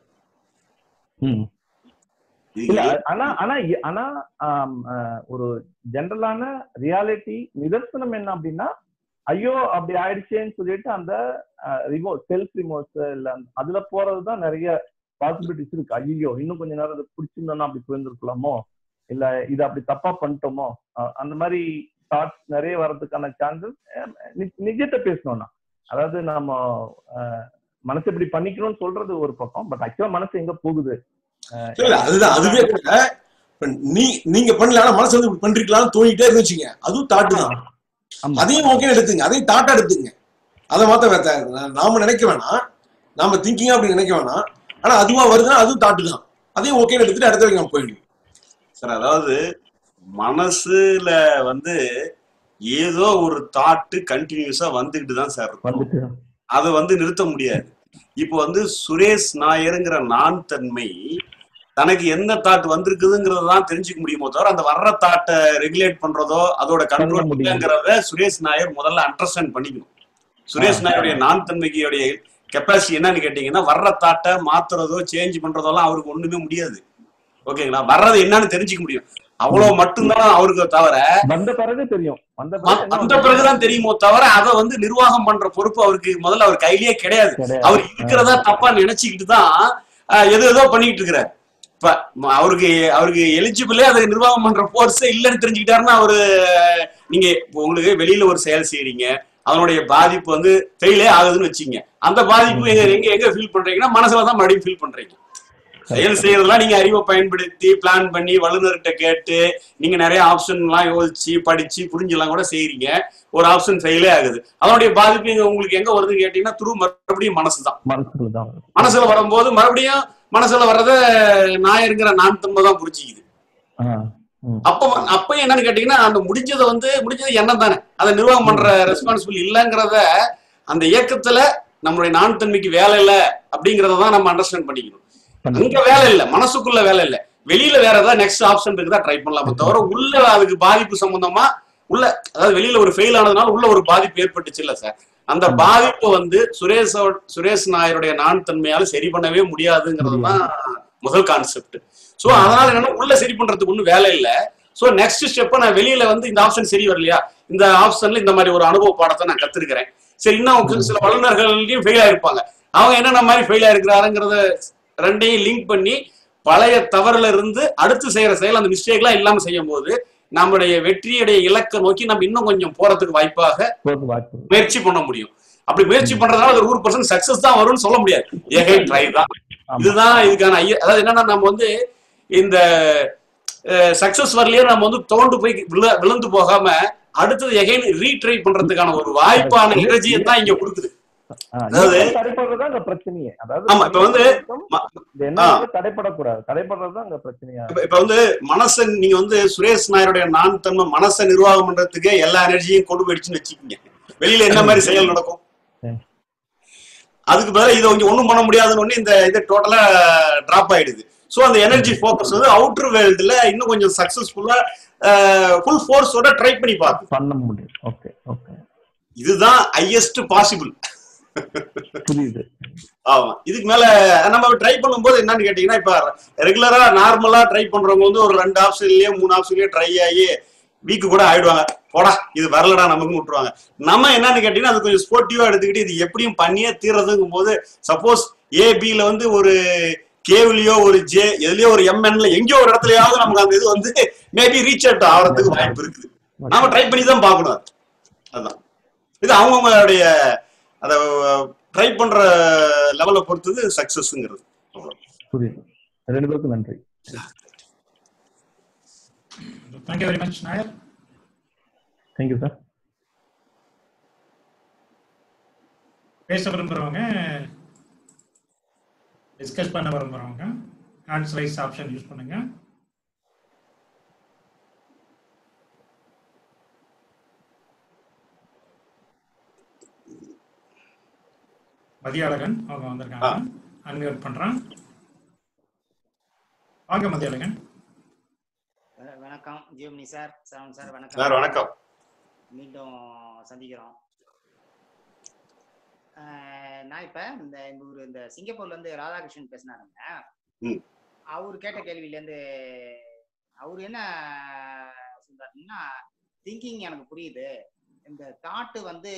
ம் இல்ல ஆனா ஆனா இ- ஆனா ஆம், அஹ், ஒரு ஜென்ரலான ரியாலிட்டி நிதர்சனம் என்ன அப்படின்னா ஐயோ அப்படி ஆயிடுச்சேன்னு சொல்லிட்டு அந்த ரிமோட் செல்ஃப் ரிமோட்ஸ் இல்ல அந்த- அதுல போறதுதான் நிறைய பாசிபிலிட்டிஸ் இருக்கு ஐயோ இன்னும் கொஞ்ச நேரம் அதை பிடிச்சிருந்தோம்னா அப்படி போயிருந்திருக்கலாமோ இல்ல இது அப்படி தப்பா பண்ணிட்டோமோ அஹ், அந்த மாதிரி தாட்ஸ் நிறைய வர்றதுக்கான சான்சஸ் நிஜத்தை பேசணும்னா அதாவது நம்ம அஹ், மனசு இப்படி பண்ணிக்கணும்னு சொல்றது ஒரு பக்கம் பட் ஆக்சுவலா மனசு எங்க போகுது அஹ், இல்ல அதுதான் அதுவே கூட இப்ப நீ நீங்க பண்ணல ஆனா மனசு வந்து இப்படி பண்றீங்களான்னு தோணிட்டே இருந்துச்சுங்க அதுவும் தாட்டு தான் ஆமா. அதையும் ஓகே எடுத்துங்க அதையும் தாட்டா எடுத்துங்க அதை மாத்த வே- தே- நாம நினைக்க வேணாம் நாம திங்கிங்கா அப்படி நினைக்க வேணாம் ஆனா அதுவா வருதுன்னா அதுவும் தாட்டு தான் அதையும் ஓகே எடுத்துட்டு அடுத்த வரைக்கும் நம்ம போயிடணும் சார் அதாவது மனசுல வந்து ஏதோ ஒரு தாட்டு கண்டினியூஸா வந்துகிட்டு தான் சார் இருக்கும் வந்துட்டு அதை வந்து நிறுத்த முடியாது இப்போ வந்து சுரேஷ் நாயருங்கிற நான் தன்மை தனக்கு எந்த தாட் வந்திருக்குதுங்கிறத தான் தெரிஞ்சுக்க முடியுமோ தவிர அந்த வர்ற தாட்டை ரெகுலேட் பண்றதோ அதோட பண்ண கண்ட்ரோல் முடியாது. இல்லைங்கிறத சுரேஷ் நாயர் முதல்ல அண்டர்ஸ்டாண்ட் பண்ணிக்கணும் சுரேஷ் நாயருடைய நான் தன்மைக்குடைய கெப்பாசிட்டி என்னன்னு கேட்டீங்கன்னா வர்ற தாட்டை மாத்துறதோ சேஞ்ச் பண்றதோலாம் அவருக்கு ஒண்ணுமே முடியாது ஓகேங்களா வர்றது என்னன்னு தெரிஞ்சுக்க முடியும் அவ்வளவு மட்டும்தான் அவருக்கு தவிர வந்த பிறகு தெரியும் வந்த வ- பிறகு என்ன வந்த பிறகுதான் தெரியுமோ தவிர அதை வந்து நிர்வாகம் பண்ற பொறுப்பு அவருக்கு முதல்ல அவர் கையிலேயே கிடையாது கிடையாது. அவர் இருக்கிறதா தப்பா நினைச்சுக்கிட்டு தான் அஹ், எது ஏதோ பண்ணிட்டு இருக்கிறார் இப்ப ம- அவருக்கு அவருக்கு எலிஜிபிளே அதை நிர்வாகம் பண்ற போர்ஸே இல்லைன்னு தெரிஞ்சுக்கிட்டாருன்னா அவரு நீங்க இப்ப உங்களுக்கு வெளியில ஒரு செயல் செய்றீங்க அதனுடைய பாதிப்பு வந்து ஃபெயிலே ஆகுதுன்னு வச்சுங்க அந்த பாதிப்பு எங்க எங்க எங்க ஃபீல் பண்றீங்கன்னா மனசுல தான் மறுபடியும் ஃபீல் பண்றீங்க செயல் செய்யறதெல்லாம் நீங்க அறிவை பயன்படுத்தி பிளான் பண்ணி வல்லுநர்கிட்ட கேட்டு நீங்க நிறைய ஆப்ஷன் எல்லாம் யோசிச்சு படிச்சு புரிஞ்செல்லாம் கூட செய்றீங்க ஒரு ஆப்ஷன் ஃபெயிலே ஆகுது அதனுடைய பாதிப்பு இங்க உங்களுக்கு எங்க வருதுன்னு கேட்டீங்கன்னா துரு மறுபடியும் மனசுதான் மனசுல தான் வருது. மனசுல வரும்போது மறுபடியும் மனசுல வர்றத நான் இருக்கிற நான் தன்மை தான் புரிஞ்சுக்குது ஆ, ம். அப்ப வ- அப்ப என்னன்னு கேட்டீங்கன்னா அந்த முடிஞ்சதை வந்து முடிஞ்சது என்ன தானே அதை நிர்வாகம் பண்ற ரெஸ்பான்சிபிள் இல்லைங்கிறத அந்த இயக்கத்துல நம்மளுடைய நான் தன்மைக்கு வேலை இல்லை அப்படிங்கறத தான் நம்ம அண்டர்ஸ்டாண்ட் பண்ணிக்கணும் அங்க வேலை இல்ல மனசுக்குள்ள வேலை இல்ல வெளியில வேற ஏதாவது நெக்ஸ்ட் ஆப்ஷன் இருக்குதா ட்ரை பண்ணலாமே தவிர உள்ள அதுக்கு பாதிப்பு சம்பந்தமா உள்ள அதாவது வெளியில ஒரு ஃபெயில் ஆனதுனால உள்ள ஒரு பாதிப்பு ஏற்பட்டுச்சு இல்ல சார் அந்த பாதிப்பை வந்து சுரேஷ் சுரேஷ் நாயருடைய நான் தன்மையால சரி பண்ணவே முடியாதுங்கிறது தான் முதல் கான்செப்ட் சோ அதனால என்னன்னா உள்ள சரி பண்றதுக்கு ஒண்ணும் வேலை இல்ல சோ நெக்ஸ்ட் ஸ்டெப்ப நான் வெளியில வந்து இந்த ஆப்ஷன் சரி வரலையா இந்த ஆப்ஷன்ல இந்த மாதிரி ஒரு அனுபவ பாடத்தை நான் கத்துருக்கிறேன் சரி இன்னும் சில வல்லுநர்களையும் ஃபெயில் ஆயிருப்பாங்க அவங்க என்னென்ன மாதிரி ஃபெயில் ஆயிருக்கிறாருங்கிறத ரெண்டையும் லிங்க் பண்ணி பழைய தவறுல இருந்து அடுத்து செய்யற செயல் அந்த மிஸ்டேக்லாம் இல்லாம செய்யும் போது நம்முடைய வெற்றியுடைய இலக்கை நோக்கி நம்ம இன்னும் கொஞ்சம் போறதுக்கு வாய்ப்பாக போது வாய்ப்பு இருக்கு. முயற்சி பண்ண முடியும் அப்படி முயற்சி பண்றதுனால ஒரு நூறு பர்சன்ட் சக்சஸ் தான் வரும்னு சொல்ல முடியாது ஏகை ட்ரை தான் ஆமா. இதுதான் இதுக்கான ஐய அதாவது என்னன்னா நம்ம வந்து இந்த சக்சஸ் வரலையே நம்ம வந்து தோண்டு போய் விழ- விழுந்து போகாம அடுத்தது எகைன் ரீட்ரை பண்றதுக்கான ஒரு வாய்ப்பான எனர்ஜியை தான் இங்க கொடுக்குது ஆ, அதாவது- இயக்கம் தடைப்படுறதுதான் அங்க பிரச்சனையே அதாவது ஆமா, இப்ப வந்து இயக்கம் ம- இந்த என்ன வந்து தடைப்படக்கூடாது தடைப்படுறதுதான் அங்க பிரச்சனையா இப்ப இப்ப வந்து மனசை நீங்க வந்து சுரேஷ் நாயருடைய நான் தன்மை மனசை நிர்வாகம் பண்றதுக்கு எல்லா எனர்ஜியும் கொண்டு போயிடுச்சுன்னு வச்சுக்கோங்க வெளியில என்ன மாதிரி செயல் நடக்கும் ம். அதுக்கு பதிலா இதை கொஞ்சம் ஒண்ணும் பண்ண முடியாதுன்னு ஒண்ணு இந்த இது டோட்டலா டிராப் ஆயிடுது சோ அந்த எனர்ஜி ஃபோக்கஸ் வந்து அவுட்டர் வேர்ல்டுல இன்னும் கொஞ்சம் சக்சஸ்ஃபுல்லா ஃபுல் ஃபோர்ஸோட ட்ரை பண்ணி பார்த்து பண்ண முடியும் ஓகே ஓகே இதுதான் ஹையஸ்ட் பாசிபிள் புரியுது ஆமா இதுக்கு மேல நம்ம ட்ரை பண்ணும்போது என்னன்னு கேட்டீங்கன்னா இப்ப ரெகுலரா நார்மலா ட்ரை பண்றவங்க வந்து ஒரு ரெண்டு ஆப்ஷன்லயே மூணு ஆப்ஷன்லயே ட்ரை ஆகி வீக்கு கூட ஆயிடுவாங்க போடா இது வரலடா நமக்கு விட்டுருவாங்க நம்ம என்னன்னு கேட்டீங்கன்னா அது கொஞ்சம் ஸ்போர்ட்டிவா எடுத்துக்கிட்டு இது எப்படியும் பண்ணியே தீர்றதுங்கும் போது சப்போஸ் ஏ ல வந்து ஒரு கேவிலியோ ஒரு ஜே எதுலயோ ஒரு எம்என்ல எங்கேயோ ஒரு இடத்துலயாவது நமக்கு அந்த இது வந்து மேபி ரீச் அவுட் ஆகிறதுக்கு வாய்ப்பு இருக்குது நாம ட்ரை பண்ணி தான் பார்க்கணும் அது. அதுதான் இது அவங்கவுங்களுடைய அதை ட்ரை பண்ற லெவலை பொறுத்தது சக்சஸ்ங்கிறது புரியுது ரெண்டு பேருக்கும் நன்றி thank you very much Nair thank you sir பேச விரும்புறவங்க டிஸ்கஸ் பண்ண விரும்புறவங்க ஹேண்ட்ஸ் ரைஸ் ஆப்ஷன் யூஸ் பண்ணுங்க மதியாளகன் அவங்க வந்திருக்காங்க அன்மியூட் பண்றேன் வாங்க மதியாளகன் வண- வணக்கம் Jiyomani sir Saravanan sir sir வணக்கம் வணக்கம் மீண்டும் சந்திக்கிறோம் அஹ் நான் இப்ப இந்த இந்த ஒரு இந்த சிங்கப்பூர்ல இருந்து ராதாகிருஷ்ணன் பேசினாருங்க ம். அவர் கேட்ட கேள்வியில இருந்து அவர் என்ன சொல்றாருன்னா திங்கிங் எனக்கு புரியுது இந்த தாட்டு வந்து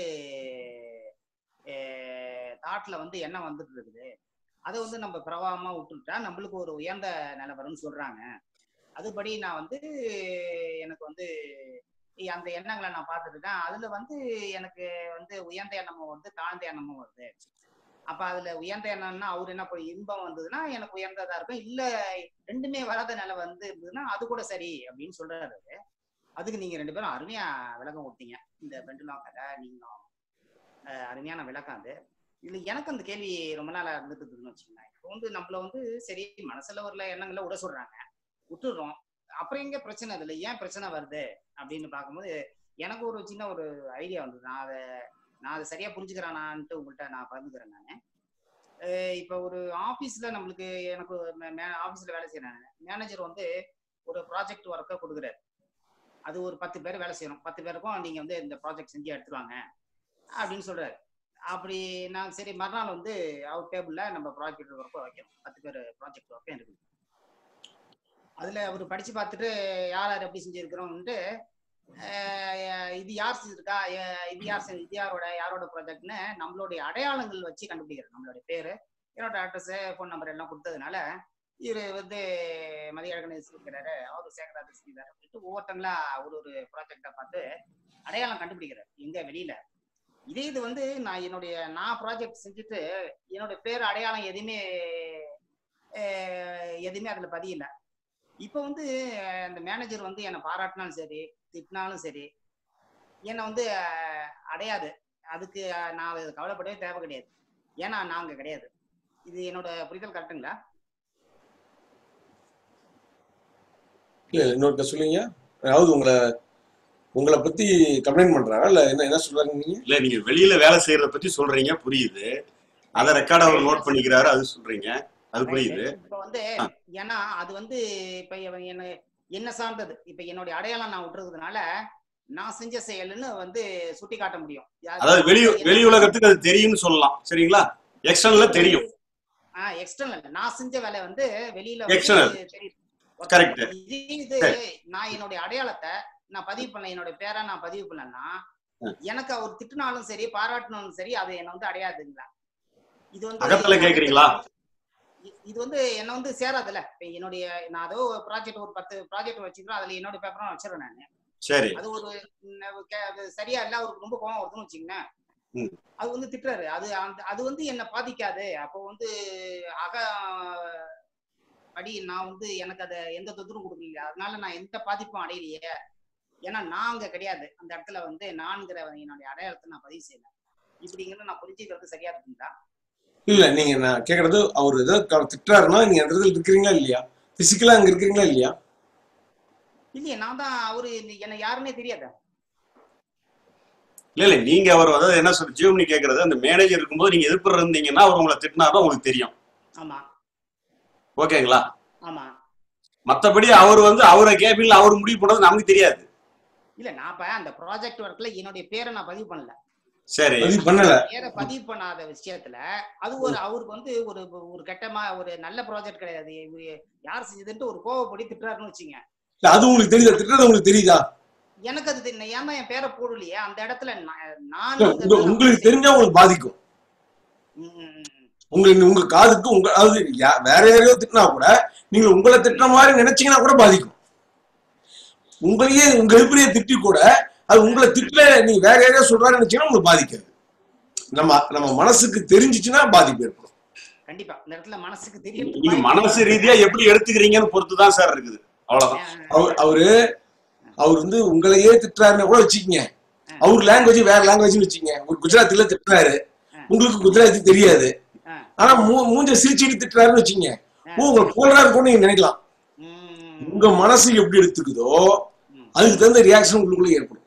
தாட்ல வந்து என்ன வந்துட்டு இருக்குது அதை வந்து நம்ம பிரவாகமா விட்டுட்டா நம்மளுக்கு ஒரு உயர்ந்த நிலை வரும்னு சொல்றாங்க அதுபடி நான் வந்து எனக்கு வந்து இ- அந்த எண்ணங்களை நான் பார்த்துட்டு இருக்கேன் அதுல வந்து எனக்கு வந்து உயர்ந்த எண்ணமும் வருது தாழ்ந்த எண்ணமும் வருது அப்ப அதுல உயர்ந்த எண்ணம்னா அவர் என்ன பண்ண இன்பம் வந்ததுன்னா எனக்கு உயர்ந்ததா இருக்கும் இல்ல ரெண்டுமே வராத நிலை வந்து இருந்ததுன்னா அது கூட சரி அப்படின்னு சொல்றாரு அவரு. அதுக்கு நீங்க ரெண்டு பேரும் அருமையா விளக்கம் கொடுத்தீங்க இந்த பெண்டுலாம் கதை நீங்களும் அஹ், அருமையான விளக்கம் அது இதுல எனக்கு அந்த கேள்வி ரொம்ப நாளா இருந்துட்டு இருக்குன்னு வச்சுக்கோங்களேன் இப்போ வந்து நம்மள வந்து சரி மனசுல ஒரு எண்ணங்களை விட சொல்றாங்க விட்டுடுறோம் அப்புறம் எங்க பிரச்சனை அதுல ஏன் பிரச்சனை வருது அப்படின்னு பார்க்கும்போது எனக்கு ஒரு சின்ன ஒரு ஐடியா வந்தது நான் அதை நான் அதை சரியா புரிஞ்சுக்கிறேனான்ட்டு உங்கள்கிட்ட நான் பகிர்ந்துக்கிறேன் நான் இப்போ ஒரு ஆஃபீஸில் நம்மளுக்கு எனக்கு ஆஃபீஸில் வேலை செய்கிறேன் மேனேஜர் வந்து ஒரு ப்ராஜெக்ட் ஒர்க்கை கொடுக்குறாரு அது ஒரு பத்து பேர் வேலை செய்யணும் பத்து பேருக்கும் நீங்கள் வந்து இந்த ப்ராஜெக்ட் செஞ்சு எடுத்துருவாங்க அப்படின்னு சொல்றாரு அப்படி நான் சரி மறுநாள் வந்து அவர் டேபிளில் நம்ம ப்ராஜெக்ட் ஒர்க்கை வைக்கணும் பத்து பேர் ப்ராஜெக்ட் ஒர்க்கும் இருக்குது அதுல அவர் படிச்சு பார்த்துட்டு யார் யார் எப்படி செஞ்சிருக்கிறோம்ட்டு அஹ் இது யார் செஞ்சிருக்கா அஹ் இது யார் செஞ்சு இது யாரோட யாரோட ப்ராஜெக்ட்னு நம்மளுடைய அடையாளங்கள் வச்சு கண்டுபிடிக்கிறது நம்மளுடைய பேரு என்னோட அட்ரஸ் ஃபோன் நம்பர் எல்லாம் கொடுத்ததுனால இவர் வந்து மதியழகன் இருக்கிறாரு அவர் சேகராஜ் செஞ்சாரு அப்படின்ட்டு ஒவ்வொருத்தங்களா ஒரு ஒரு ப்ராஜெக்டை பார்த்து அடையாளம் கண்டுபிடிக்கிறார் எங்க வெளியில இதே இது வந்து நான் என்னுடைய நான் ப்ராஜெக்ட் செஞ்சுட்டு என்னோட பேர் அடையாளம் எதுவுமே அஹ், எதுவுமே அதுல பதியல இப்போ வந்து அஹ், அந்த மேனேஜர் வந்து என்னை பாராட்டினாலும் சரி திட்டினாலும் சரி என்னை வந்து அஹ், அடையாது அதுக்கு அஹ், நான் அது கவலைப்படவே தேவை கிடையாது ஏன்னா நான் அங்க கிடையாது இது என்னோட புரிதல் கரெக்டுங்களா இல்ல இன்னொருக்க சொல்லுங்க அதாவது உங்களை உங்களை பத்தி கம்ப்ளைண்ட் பண்றாரா இல்ல என்ன என்ன சொல்றாங்க நீங்க இல்ல நீங்க வெளியில வேலை செய்யறத பத்தி சொல்றீங்க புரியுது அதை ரெக்கார்ட் அவர் நோட் பண்ணிக்கிறாரு அது சொல்றீங்க அது புரியுது இப்ப வந்து ஆ. ஏன்னா அது வந்து இப்ப இவன் என்ன என்ன சார்ந்தது இப்ப என்னுடைய அடையாளம் நான் விட்டுறதுனால நான் செஞ்ச செயல்னு வந்து சுட்டி காட்ட முடியும் யா- அதாவது வெளி என்ன- வெளி உலகத்துக்கு அது தெரியும்னு சொல்லலாம் சரிங்களா எக்ஸ்டர்னல்ல தெரியும் ஆ எக்ஸ்டர்னல் நான் செஞ்ச வேலை வந்து வெளியில External. வந்து தெரியுது Correct. இதே இது சரி. நான் என்னுடைய அடையாளத்தை நான் பதிவு பண்ணல என்னோட பேரை நான் பதிவு பண்ணேன்னா ஆ. எனக்கு அவர் திட்டினாலும் சரி பாராட்டினாலும் சரி அது என்ன வந்து அடையாதுங்களா இது வந்து அகத்துல கேக்குறீங்களா? இ- இது வந்து என்ன வந்து சேராதுல்ல இப்ப என்னுடைய நான் அதோ ப்ராஜெக்ட் ஒரு பத்து ப்ராஜெக்ட் வச்சுக்கிறோம் அதுல என்னோட பேப்பரும் வச்சிருக்கேன் நான் சரி அது ஒரு ம், கே- அது சரியா இல்ல அவருக்கு ரொம்ப கோவம் வருதுன்னு வச்சுக்கோங்களேன் ம். அது வந்து திட்டுறாரு அது அந்த அது வந்து என்ன பாதிக்காது அப்போ வந்து அக படி நான் வந்து எனக்கு அதை எந்த தொந்தரவும் கொடுக்கலையே அதனால நான் எந்த பாதிப்பும் அடையலையே ஏன்னா நான் அங்க கிடையாது அந்த இடத்துல வந்து நான்கிற என்னுடைய அடையாளத்தை நான் பதிவு செய்யல இப்படிங்கிறது நான் புரிஞ்சுக்கிறது சரியா இருக்குங்களா இல்ல நீங்க நான் கேக்குறது அவர் ஏதோ க- திட்டுறாருன்னா நீங்க அந்த இடத்துல இருக்கிறீங்களா இல்லையா பிசிக்கலா அங்க இருக்கிறீங்களா இல்லையா இல்லையே நான் தான் அவரு என்ன யாருன்னே தெரியாத இல்ல இல்ல நீங்க அவர் அதாவது என்ன சொல்ற ஜீவனி கேக்குறது அந்த மேனேஜர் இருக்கும்போது நீங்க எதிர்ப்பு இருந்தீங்கன்னா அவர் உங்களை திட்டினாதான் உங்களுக்கு தெரியும் ஆமா ஓகேங்களா ஆமா மத்தபடி அவர் வந்து அவரை கேபின்ல அவர் முடிவு பண்ணது நமக்கு தெரியாது இல்ல நான் இப்ப அந்த ப்ராஜெக்ட் ஒர்க்ல என்னுடைய பேரை நான் பதிவு பண்ணல சரி பதிவு பண்ணல பேரை பதிவு பண்ணாத விஷயத்துல அது ஒரு அவருக்கு வந்து ஒரு ஒரு கெட்டமா ஒரு நல்ல ப்ராஜெக்ட் கிடையாது இவரு யார் செஞ்சதுன்ட்டு ஒரு கோவப்படி திட்டுறாருன்னு வச்சுங்க இல்ல அது உங்களுக்கு தெரியுதா திட்டுறது உங்களுக்கு தெரியுதா எனக்கு அது தெரியல ஏன்னா என் பேரை போடலையே அந்த இடத்துல நான் நான் இல்ல, இந்த உங்க- வேலை உங்களுக்கு தெரிஞ்சா உங்களுக்கு பாதிக்கும் ம், ம், ம். உங்களுக்கு உங்க காதுக்கு உங்க அதாவது யா- வேற யாரையோ திட்டினா கூட நீங்க உங்களை திட்டுற மாதிரி நினைச்சீங்கன்னா கூட பாதிக்கும் உங்களையே உங்க எழுப்பிலேயே திட்டி கூட அது உங்களை திட்டல நீங்க வேற யாரையோ சொல்றாரு நினைச்சீங்கன்னா உங்களுக்கு பாதிக்காது நம்ம நம்ம மனசுக்கு தெரிஞ்சிச்சுன்னா பாதிப்பு ஏற்படும் கண்டிப்பா இந்த இடத்துல மனசுக்கு தெரியும் நீங்க மனசு ரீதியா எப்படி எடுத்துக்கிறீங்கன்னு பொறுத்து தான் சார் இருக்குது அவ்வளவுதான் அவர் அவரு அவர் வந்து உங்களையே திட்டுறாருன்னு கூட வச்சுக்கங்க அவர் லாங்குவேஜ் வேற லாங்குவேஜ் வச்சுக்கங்க ஒரு குஜராத்தில திட்டுறாரு உங்களுக்கு குஜராத்தி தெரியாது ஆனா மூ- மூஞ்ச சிரிச்சுட்டு திட்டுறாருன்னு வச்சுக்கங்க ஓ உங்களை போடுறாரு கூட நீங்க நினைக்கலாம் உங்க மனசு எப்படி எடுத்துக்குதோ அதுக்கு தகுந்த ரியாக்ஷன் உங்களுக்குள்ள ஏற்படும்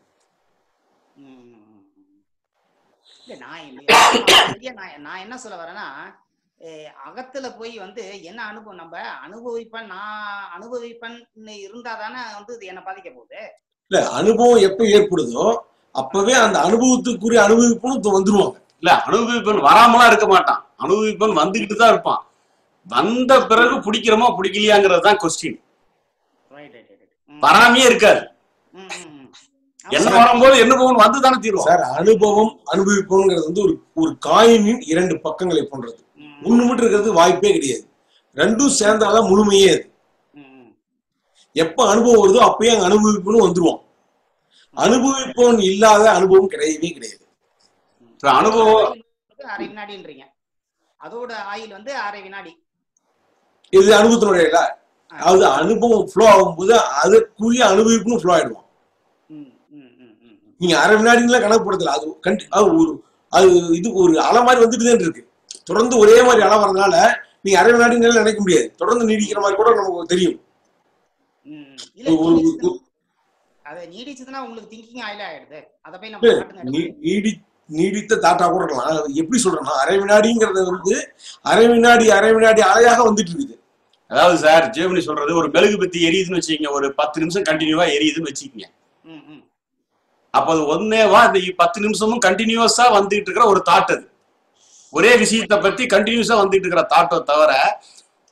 இல்ல நான் இல்லையா ஐயா, நான் நான் என்ன சொல்ல வரேன்னா அஹ் அகத்துல போய் வந்து என்ன அனுபவம் நம்ம அனுபவிப்பேன் நான் அனுபவிப்பேன் இருந்தா தானே வந்து இது என்ன பாதிக்க போகுது இல்ல அனுபவம் எப்ப ஏற்படுதோ அப்பவே அந்த அனுபவத்துக்குரிய அனுபவிப்புன்னு வந்துருவாங்க இல்ல அனுபவிப்பன் வராமலாம் இருக்க மாட்டான் அனுபவிப்பன் வந்துகிட்டு தான் இருப்பான் வந்த பிறகு பிடிக்கிறோமா பிடிக்கலையாங்கிறது தான் கொஸ்டின் ரைட் ரைட் ரைட் வராமையே இருக்காது என்ன வரும்போது என்ன போகணும் வந்து தானே தீரும் சார் அனுபவம் அனுபவிப்புங்கிறது வந்து ஒரு ஒரு காயினின் இரண்டு பக்கங்களை போன்றது ஒண்ணு மட்டும் இருக்கிறது வாய்ப்பே கிடையாது ரெண்டும் சேர்ந்தாதான் முழுமையே அது எப்ப அனுபவம் வருதோ அப்பயே அங்க அனுபவிப்புன்னு வந்துருவோம் அனுபவிப்பவன் இல்லாத அனுபவம் கிடையவே கிடையாது இப்ப அனுபவம் அரை வினாடின்றீங்க அதோட ஆயில் வந்து அரை வினாடி இது அனுபவத்தினுடைய இல்ல அதாவது அனுபவம் ஃப்ளோ ஆகும்போது அதுக்குரிய அனுபவிப்புன்னு ஃப்ளோ ஆயிடுவோம் ம், ம், ம், ம், ம். நீங்க அரை வினாடிலாம் கணக்கு போடுறதில்ல அது கண்டி அது ஒரு அது இது ஒரு அலை மாதிரி வந்துட்டு தான் இருக்கு தொடர்ந்து ஒரே மாதிரி அலை வரதுனால நீங்க அரை வினாடினால நினைக்க முடியாது தொடர்ந்து நீடிக்கிற மாதிரி கூட நமக்கு தெரியும் ம். இல்ல ஒரு- ஒரு- நீடிச்சுதுன்னா- அது நீடிச்சதுன்னா உங்களுக்கு திங்கிங் ஆயில ஆயிடுது அத போய் நம்ம இல்ல, காட்டுங்க நீ- நீடி நீடித்த தாட்டா கூட இருக்கலாம் அது எப்படி சொல்றேன்னா அரை வினாடிங்கிறது வந்து அரை வினாடி அரை வினாடி அலையாக வந்துட்டு இருக்குது அதாவது சார் ஜெமினி சொல்றது ஒரு மெழுகு பத்தி எரியுதுன்னு வச்சுக்கோங்க ஒரு பத்து நிமிஷம் கண்டினியூவா எரியுதுன்னு வச்சுக்கோங்க ம், ம். அப்ப அது ஒன்னேவா அந்த பத்து நிமிஷமும் கண்டினியூஸா வந்துட்டு இருக்கிற ஒரு தாட் அது ஒரே விஷயத்தை பத்தி கண்டினியூஸா வந்துட்டு இருக்கிற தாட்டை தவிர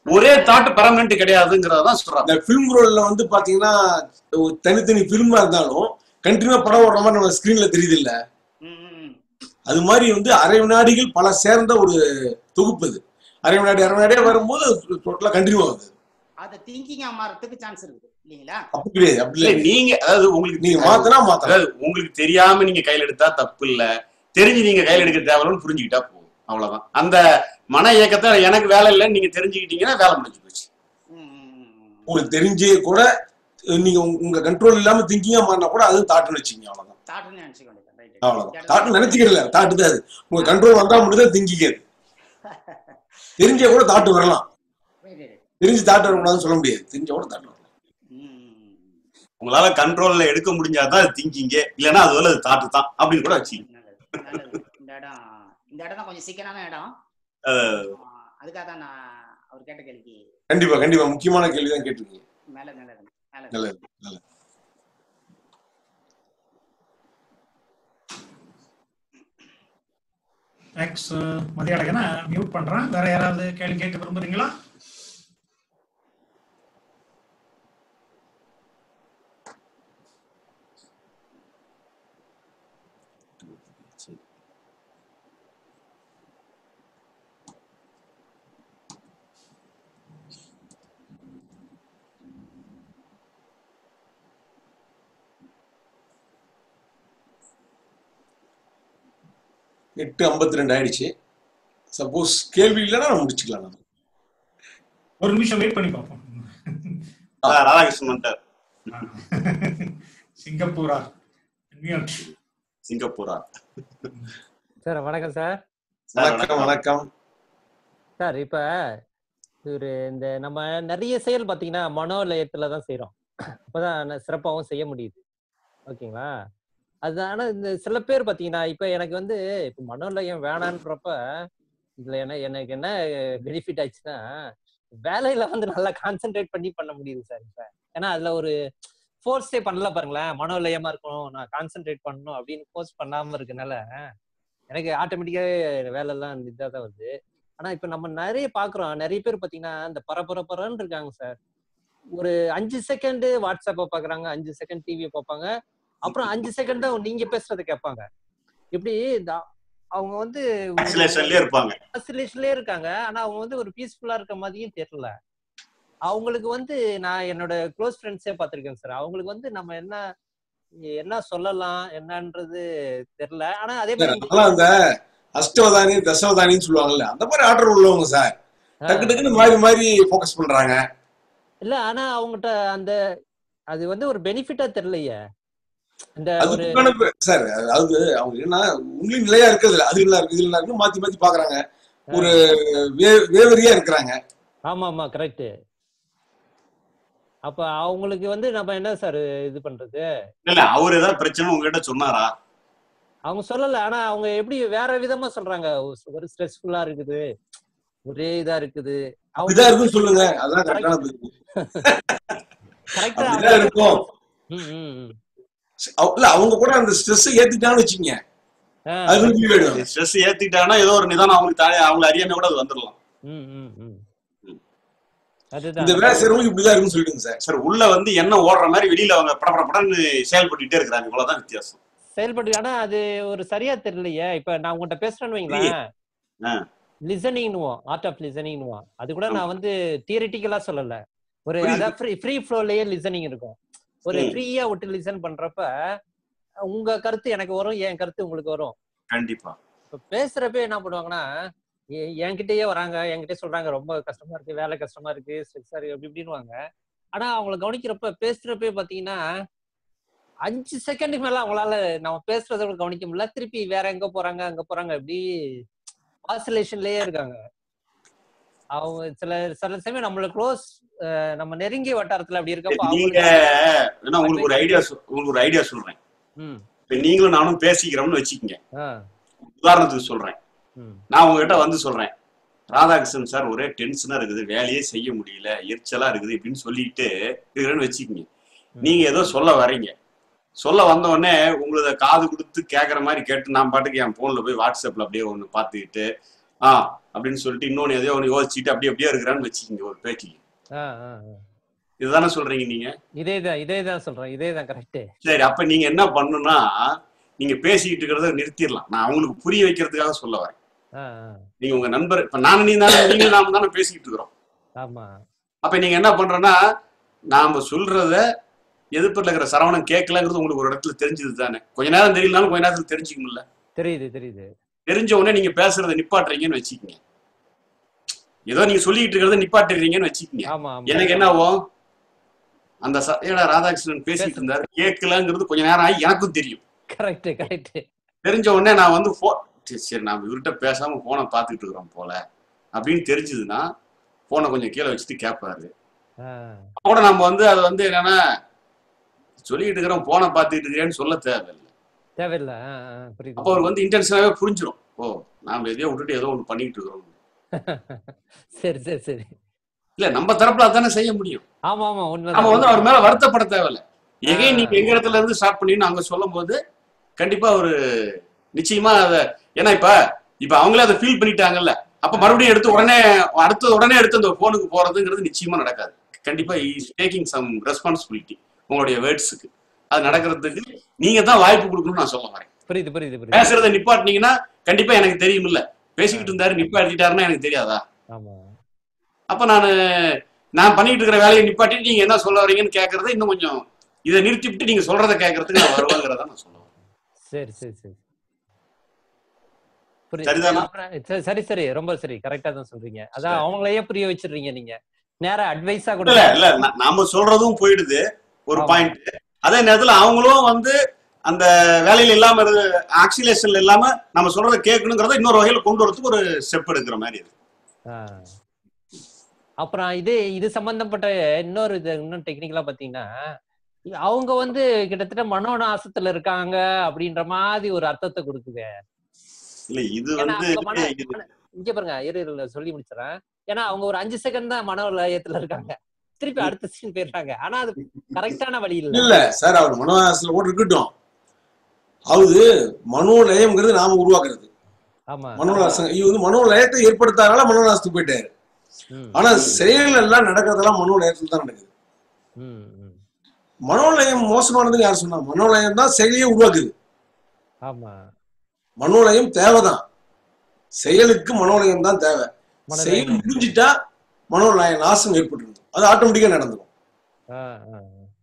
ஒரே தாட் பெர்மனன்ட் கிடையாதுங்கிறதான் சொல்றாங்க இந்த ஃபிலிம் ரோல்ல வந்து பாத்தீங்கன்னா ஒரு தனித்தனி ஃபிலிமா இருந்தாலும் கண்டினியூவா படம் ஓடுற மாதிரி நம்ம ஸ்கிரீன்ல தெரியுது இல்ல ம், ம், ம். அது மாதிரி வந்து அரை வினாடிகள் பல சேர்ந்த ஒரு தொகுப்பு இது அரை வினாடி அரை வினாடியே வரும்போது டோட்டலா கண்டினியூ ஆகுது அது திங்கிங்கா மாறதுக்கு சான்ஸ் இருக்குது இல்லைங்களா அப்படி கிடையாது அப்படி இல்ல இல்லை நீங்க அதாவது உங்களுக்கு நீங்க மாத்தினா மாத்தலாம் அதாவது உங்களுக்கு தெரியாம நீங்க கையில எடுத்தா தப்பு இல்ல தெரிஞ்சு நீங்க கையில எடுக்க தேவையில்லைன்னு புரிஞ்சுக்கிட்டா போதும் அவ்வளவுதான் அந்த மன இயக்கத்தை எனக்கு வேலை இல்லைன்னு நீங்க தெரிஞ்சுக்கிட்டீங்கன்னா வேலை முடிஞ்சு போச்சு ம், ம், ம், ம். உங்களுக்கு தெரிஞ்சே கூட நீங்க உங்க- உங்க கண்ட்ரோல் இல்லாம திங்கிங்கா மாறினா கூட அது தாட்டுன்னு வச்சுக்கீங்க அவ்வளவுதான் தாட்டுன்னு நினைச்சுக்க வேண்டியது ரைட் அவ்வளவுதான் தாட்டு நினைச்சுக்கிறல தாட்டு தான் அது உங்க கண்ட்ரோல் வந்தா முடிதான் திங்கிக்காது தெரிஞ்சே கூட தாட்டு வரலாம் தெரிஞ்சு தாட்டு வரக்கூடாதுன்னு சொல்ல முடியாது தெரிஞ்ச கூட தாட்டு வரலாம் உங்களால கண்ட்ரோல்ல எடுக்க முடிஞ்சாதான் அது திங்கிங்க இல்லைன்னா அது அது தாட்டு தான் அப்படின்னு கூட வச்சுக்கோங்க நல்லது நல்லது இந்த இடம் இந்த இடம் தான் கொஞ்சம் சிக்கலான இடம் அஹ் ஆஹ் அதுக்காக தான் நான் அவர் கேட்ட கேள்விக்கு கண்டிப்பா கண்டிப்பா முக்கியமான கேள்வி தான் கேட்டிருக்கீங்க மேல நல்லது நல்லது நல்லது நல்லது தேங்க்ஸ் மதியாடகனா மியூட் பண்றேன் வேற யாராவது கேள்வி கேட்க விரும்புறீங்களா எட்டு ஐம்பத்தி ரெண்டு ஆயிடுச்சு சப்போஸ் கேள்வி இல்லைன்னா நம்ம முடிச்சுக்கலாம் நம்ம ஒரு நிமிஷம் வெயிட் பண்ணி பார்ப்போம் அஹ் ராதாகிருஷ்ணன் வந்துட்டார் சிங்கப்பூரா மியூட் சிங்கப்பூரா சார் வணக்கம் சார் சார் வணக்கம் வணக்கம் சார் இப்ப ஒரு இந்த நம்ம நிறைய செயல் பாத்தீங்கன்னா மனோ லயத்துல தான் செய்யறோம் அப்பதான் சிறப்பாகவும் செய்ய முடியுது ஓகேங்களா அது ஆனா இந்த சில பேர் பாத்தீங்கன்னா இப்ப எனக்கு வந்து இப்ப மனோலயம் வேணான்றப்ப இதுல என்ன எனக்கு என்ன பெனிஃபிட் ஆச்சுன்னா வேலையில வந்து நல்லா கான்சென்ட்ரேட் பண்ணி பண்ண முடியுது சார் இப்ப ஏன்னா அதுல ஒரு ஃபோர்ஸே பண்ணல பாருங்களேன் மனோலயமா இருக்கணும் நான் கான்சென்ட்ரேட் பண்ணணும் அப்படின்னு ஃபோர்ஸ் பண்ணாம இருக்கனால எனக்கு ஆட்டோமேட்டிக்காவே வேலை எல்லாம் இதாக தான் வருது ஆனா இப்ப நம்ம நிறைய பாக்குறோம் நிறைய பேர் பாத்தீங்கன்னா இந்த பரபரப்பரன்னு இருக்காங்க சார் ஒரு அஞ்சு செகண்ட் வாட்ஸ்அப்பை பாக்குறாங்க அஞ்சு செகண்ட் டிவியை பார்ப்பாங்க அப்புறம் அஞ்சு செகண்ட் தான் நீங்க பேசுறதை கேட்பாங்க இப்படி இந்த அவங்க வந்து ஆக்சிலேஷன்லயே இருப்பாங்க ஆசிலேஷன்லயே இருக்காங்க ஆனா அவங்க வந்து ஒரு பீஸ்ஃபுல்லா இருக்க மாதிரியும் தெரியல அவங்களுக்கு வந்து நான் என்னோட க்ளோஸ் ஃப்ரெண்ட்ஸே பார்த்திருக்கேன் சார் அவங்களுக்கு வந்து நம்ம என்ன என்ன சொல்லலாம் என்னன்றது தெரியல ஆனா அதே மாதிரி அதெல்லாம் அந்த அஷ்டவதானி தசவதானின்னு சொல்லுவாங்கல்ல அந்த மாதிரி ஆர்டர் உள்ளவங்க சார் டக்கு டக்குன்னு மாறி மாறி ஃபோக்கஸ் பண்றாங்க இல்ல ஆனா அவங்ககிட்ட அந்த அது வந்து ஒரு பெனிஃபிட்டா தெரியலையே இந்த ஒரு அதுக்கான சார் அதாவது அவங்க என்ன உண்மையும் நிலையா இருக்கிறது இல்ல அது இல்ல இருக்கு இது இல்ல இருக்கு மாத்தி மாத்தி பாக்குறாங்க ஒரு வே- வேவரியா இருக்கிறாங்க ஆமா ஆமா கரெக்ட் அப்ப அவங்களுக்கு வந்து நம்ம என்ன சார் இது பண்றது இல்ல அவர் ஏதாவது பிரச்சனை உங்ககிட்ட சொன்னாரா அவங்க சொல்லல ஆனா அவங்க எப்படி வேற விதமா சொல்றாங்க ஒரு ஸ்ட்ரெஸ்ஃபுல்லா இருக்குது ஒரே இதா இருக்குது அப்படிதான் இருக்குன்னு சொல்லுங்க அதான் கரெக்டான பதில் கரெக்டா அப்படிதான் இருக்கும் ம், ம், ம். அவ- இல்ல அவங்க கூட அந்த ஸ்ட்ரெஸ் ஏத்திட்டான்னு வச்சுங்க ஆ, அது வந்து போயிடும் ஸ்ட்ரெஸ் ஏத்திட்டாங்கன்னா ஏதோ ஒரு நிதானம் அவங்களுக்கு தானே அவங்களை அறியாம கூட அது வந்துடலாம் ம், ம், ம். ம். அதுதான் இந்த வேலை செய்யறவங்க இப்படிதான் இருக்குன்னு சொல்லிடுங்க சார் சார் உள்ள வந்து என்ன ஓடுற மாதிரி வெளியில அவங்க பட பட படன்னு செயல்பட்டுட்டே இருக்கிறாங்க இவ்வளவுதான் வித்தியாசம் செயல்பட்டு ஆனா அது ஒரு சரியா தெரியலையே இப்ப நான் உங்ககிட்ட பேசுறேன்னு வைங்களேன் ஆ. லிசனிங்னுவோம் ஆர்ட் ஆஃப் லிசனிங்னுவோம் அது கூட நான் வந்து தியரிட்டிக்கலா சொல்லல ஒரு புரியுது. அதான் ஃப்ரீ ஃப்ரீ ஃப்ளோலயே லிசனிங் இருக்கும் ஒரு ம். ஃப்ரீயா விட்டு லிசன் பண்றப்ப உங்க கருத்து எனக்கு வரும் என் கருத்து உங்களுக்கு வரும் கண்டிப்பா இப்ப பேசுறப்ப என்ன பண்ணுவாங்கன்னா எ- என்கிட்டயே வராங்க என்கிட்ட சொல்றாங்க ரொம்ப கஷ்டமா இருக்கு வேலை கஷ்டமா இருக்கு ஸ்ட்ரெஸ்ஸா இருக்கு அப்படி இப்படின்னுவாங்க ஆனா அவங்கள கவனிக்கிறப்ப பேசுறப்ப பாத்தீங்கன்னா அஞ்சு செகண்டுக்கு மேல அவங்களால நம்ம பேசுறத கூட கவனிக்க முடியல திருப்பி வேற எங்க போறாங்க அங்க போறாங்க அப்படி ஆசிலேஷன்லயே இருக்காங்க அவங்க சில சில சமயம் நம்மள க்ளோஸ் நம்ம நெருங்கிய வட்டாரத்துல அப்படி இருக்கப்ப நீங்க அவங்களுக்கு ஏன்னா உங்களுக்கு ஒரு ஐடியா உங்களுக்கு ஒரு ஐடியா சொல்றேன் ம், இப்ப நீங்களும் நானும் பேசிக்கிறோம்னு வச்சுக்கோங்க ஆ, உதாரணத்துக்கு சொல்றேன் ம், நான் உங்ககிட்ட வந்து சொல்றேன் ராதாகிருஷ்ணன் சார் ஒரே டென்ஷனா இருக்குது வேலையே செய்ய முடியல எரிச்சலா இருக்குது இப்படின்னு சொல்லிட்டு இருக்கிறேன்னு வச்சுக்கோங்க நீங்க ஏதோ சொல்ல வரீங்க சொல்ல வந்த உடனே உங்களத காது கொடுத்து கேட்குற மாதிரி கேட்டு நான் பாட்டுக்கு என் போன்ல போய் வாட்ஸ்அப்ல அப்படியே ஒன்று பார்த்துக்கிட்டு ஆ அப்படின்னு சொல்லிட்டு இன்னொன்னு எதையோ ஒன்று யோசிச்சுட்டு அப்படியே அப்படியே இருக்கிறான்னு வச்சுக்கிங்க ஒரு பேச்சுக்கு ஆ, ஆ, ஆ. இதுதானே சொல்றீங்க நீங்க இதேதான் இதேதான் சொல்றேன் இதேதான் கரெக்ட் சரி அப்ப நீங்க என்ன பண்ணணும்னா நீங்க பேசிக்கிட்டு இருக்கிறத நிறுத்திடலாம் நான் அவங்களுக்கு புரிய வைக்கிறதுக்காக சொல்ல வரேன் நீங்க உங்க நண்பர் இப்ப நானும் நீ தானே நீங்க நாம தானே பேசிக்கிட்டு இருக்கிறோம் ஆமா அப்ப நீங்க என்ன பண்றேன்னா நாம சொல்றத எதிர்ப்புல இருக்கிற சரவணன் கேட்கலங்கிறது உங்களுக்கு ஒரு இடத்துல தெரிஞ்சது தானே கொஞ்ச நேரம் தெரியலனாலும் கொஞ்ச நேரத்துல தெரிஞ்சுக்கணும்ல தெரியுது தெரியுது தெரிஞ்ச உடனே நீங்க பேசுறத நிப்பாட்டுறீங்கன்னு வச்சுக்கோங்க ஏதோ நீங்க சொல்லிட்டு இருக்கிறத நிப்பாட்டுறீங்கன்னு வச்சுக்கோங்க ஆமா ஆமா எனக்கு என்ன ஆகும் அந்த ச- ஏடா ராதாகிருஷ்ணன் பேசிட்டு இருந்தாரு கேட்கலங்கிறது கொஞ்ச நேரம் ஆகி எனக்கும் தெரியும் கரெக்ட் கரெக்ட் தெரிஞ்ச உடனே நான் வந்து போ சரி, சரி நான் இவர்கிட்ட பேசாம போனை பார்த்துக்கிட்டு இருக்கிறோம் போல அப்படின்னு தெரிஞ்சதுன்னா போனை கொஞ்சம் கீழே வச்சுட்டு கேட்பாரு அப்ப கூட நம்ம வந்து அது வந்து என்னன்னா சொல்லிட்டு இருக்கிறோம் போனை பார்த்துக்கிட்டு இருக்கிறேன்னு சொல்ல தேவையில்லை தேவையில்ல ஆ, ஆ, புரியுது அப்போ அவருக்கு வந்து இன்டென்ஷனாவே புரிஞ்சிடும் ஓ நாம எதையோ விட்டுட்டு ஏதோ ஒன்று பண்ணிட்டு இருக்கிறோம் சரி சரி சரி இல்ல நம்ம தரப்புல அதானே செய்ய முடியும் ஆமா ஆமா நம்ம வந்து அவர் உண்மைதான் மேல வருத்தப்பட தேவையில்ல எகை நீங்க எங்க இடத்துல இருந்து ஸ்டார்ட் பண்ணீங்கன்னு அங்க சொல்லும் போது கண்டிப்பா ஒரு நிச்சயமா அத ஏன்னா இப்ப இப்ப அவங்களே அதை ஃபீல் பண்ணிட்டாங்கல்ல அப்ப மறுபடியும் எடுத்து உடனே அடுத்து உடனே எடுத்து அந்த போனுக்கு போறதுங்கிறது நிச்சயமா நடக்காது கண்டிப்பா இஸ் டேக்கிங் சம் ரெஸ்பான்சிபிலிட்டி உங்களுடைய வேர்ட்ஸுக்கு அது நடக்கிறதுக்கு நீங்க தான் வாய்ப்பு கொடுக்கணும்னு நான் சொல்ல வரேன் புரியுது புரியுது புரியுது பேசுறதை நிப்பாட்டினீங்கன்னா கண்டிப்பா எனக்கு தெரியும் இல்ல பேசிக்கிட்டு இருந்தாரு நிப்பாட்டிட்டாருன்னா எனக்கு தெரியாதா ஆமா அப்ப நான் நான் பண்ணிட்டு இருக்கிற வேலையை நிப்பாட்டிட்டு நீங்க என்ன சொல்ல வரீங்கன்னு கேட்கறது இன்னும் கொஞ்சம் இதை நிறுத்திவிட்டு நீங்க சொல்றத கேட்கறதுக்கு நான் வருவாங்கிறத நான் சொல்லுவேன் சரி சரி சரி புரியுது சரிதானா? அப்புறம் சரி, சரி சரி ரொம்ப சரி கரெக்டா தான் சொல்றீங்க அதான் அவங்களையே புரிய வச்சிடுறீங்க நீங்க நேரா அட்வைஸா கூட இல்ல இல்ல நா- நாம சொல்றதும் போயிடுது ஒரு ஆமா. பாயிண்ட் அதே நேரத்துல அவங்களும் வந்து அந்த வேலையில இல்லாம ஆக்சிலேஷன்ல இல்லாம நம்ம சொல்றத கேட்கணுங்கிறத இன்னொரு வகையில கொண்டு வரதுக்கு ஒரு ஸ்டெப் எடுக்கிற மாதிரி இருக்கு ஆ. அப்புறம் இது இது சம்பந்தப்பட்ட இன்னொரு இது இன்னும் டெக்னிக்கலா பாத்தீங்கன்னா இ- அவங்க வந்து கிட்டத்தட்ட மனோநாசத்துல இருக்காங்க அப்படின்ற மாதிரி ஒரு அர்த்தத்தை கொடுக்குது இல்ல இது ஏன்னா வந்து அவங்க மன இது- மன- இங்க பாருங்க இரு இரு, சொல்லி முடிச்சிடறேன் ஏன்னா அவங்க ஒரு அஞ்சு செகண்ட் தான் மன லயத்துல இருக்காங்க திருப்பி அடுத்த சீன் போயிடுறாங்க ஆனா அது கரெக்டான வழி இல்ல இல்ல சார் அவர் மனோவாசல கூட இருக்கட்டும் அது மனோலயம்ங்கிறது நாம உருவாக்குறது ஆமா மனோநாசம் இது வந்து மனோலயத்தை ஏற்படுத்தாதனால மனோநாசத்துக்கு போயிட்டாரு ம், ஆனா செயல் எல்லாம் நடக்கிறதெல்லாம் மனோலயத்துல தான் நடக்குது ம், ம். மனோலயம் மோசமானதுன்னு யார் சொன்னா மனோலயம் தான் செயலையே உருவாக்குது ஆமா மனோலயம் தேவைதான் செயலுக்கு மனோலயம் தான் தேவை மனோலயம். செயல் முடிஞ்சிட்டா மனோலய நாசம் ஏற்பட்டுருது அது ஆட்டோமேட்டிக்கா நடந்துடும் ஆ, ஆ,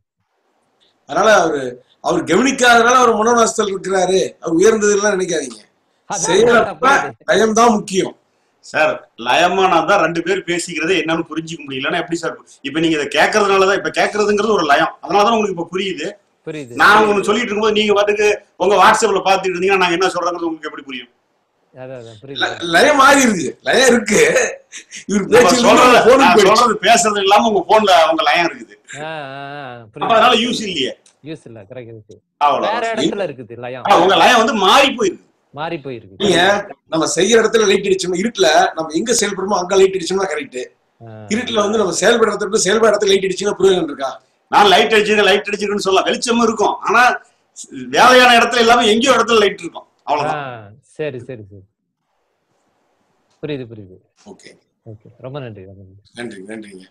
அதனால அவரு அவர் கவனிக்காதனால அவர் மனோநாசத்தில் இருக்கிறாரு அவர் உயர்ந்ததுலாம் நினைக்காதீங்க அதான் செயலப்ப புரியுது. லயம் தான் முக்கியம் சார் லயமானா தான் ரெண்டு பேர் பேசிக்கிறதே என்னன்னு புரிஞ்சுக்க முடியலன்னா எப்படி சார் இப்ப நீங்க இதை கேட்கறதுனாலதான் இப்ப கேட்கறதுங்கிறது ஒரு லயம் அதனாலதான் உங்களுக்கு இப்ப புரியுது புரியுது நான் உங்களுக்கு சொல்லிட்டு இருக்கும்போது நீங்க பாட்டுக்கு உங்க வாட்ஸ்அப்ல பாத்துட்டு இருந்தீங்கன்னா நான் என்ன சொல்றேங்கிறது உங்களுக்கு எப்படி புரியும் அதான் அதான் ல- புரியுது லயம் மாறி இருக்கு லயம் இருக்கு இவர் நம்ம பேச்சு சொல்றது போனுக்கு நான் போயிடுச்சு சொல்றது பேசுறது இல்லாம உங்க போன்ல அவங்க லயம் இருக்குது ஆ, ஆ, ஆ, அப்ப புரியுது அதனால யூஸ் இல்லையே யூஸ் இல்ல கரெக்ட் வேற அவ்வளவு இடத்துல இருக்குது லயம் ஆனா, உங்க லயம் வந்து மாறி போயிருக்கு மாறி போயிருக்கு நீங்க நம்ம செய்யற இடத்துல லைட் அடிச்சோம் இருட்டுல நம்ம எங்க செயல்படுமோ அங்க லைட் அடிச்சோம்னா கரெக்ட் ஆ, இருட்டுல வந்து நம்ம செயல்படுற இடத்துல விட்டு செயல்படுற இடத்துல லைட் அடிச்சுன்னா பிரயோஜனம் இருக்கா நான் லைட் அடிச்சிருக்கேன் லைட் அடிச்சிருக்கேன்னு சொல்லலாம் வெளிச்சமும் இருக்கும் ஆனா வேலையான இடத்துல இல்லாம எங்கேயோ இடத்துல லைட் இருக்கும் ஆ, அவ்வளவுதான் சரி சரி சரி புரியுது புரியுது ஓகே ஓகே ரொம்ப நன்றி ரொம்ப நன்றி நன்றி நன்றிங்க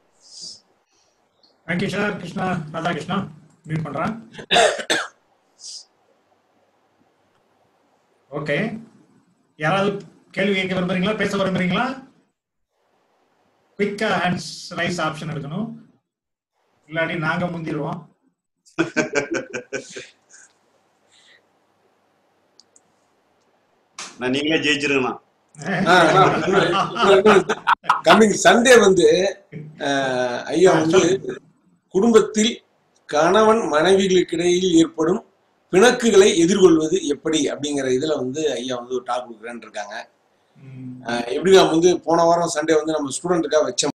thank you sir Krishna Radhakrishna meet பண்றேன் ஓகே யாராவது கேள்வி கேட்க விரும்புறீங்களா பேச விரும்புறீங்களா குயிக்கா ஹேண்ட்ஸ் ரைஸ் ஆப்ஷன் எடுக்கணும் இல்லாட்டி நாங்க முந்திருவோம் நான் நீங்களே ஜெயிச்சிருக்கணும் கம்மிங் சண்டே வந்து அஹ், ஐயா வந்து குடும்பத்தில் கணவன் மனைவிகளுக்கிடையில் ஏற்படும் பிணக்குகளை எதிர்கொள்வது எப்படி அப்படிங்கிற இதுல வந்து ஐயா வந்து ஒரு டாக் கொடுக்குறேன்னு இருக்காங்க ம். அஹ், எப்படி நான் வந்து போன வாரம் சண்டே வந்து நம்ம ஸ்டூடெண்ட்டுக்காக வச்ச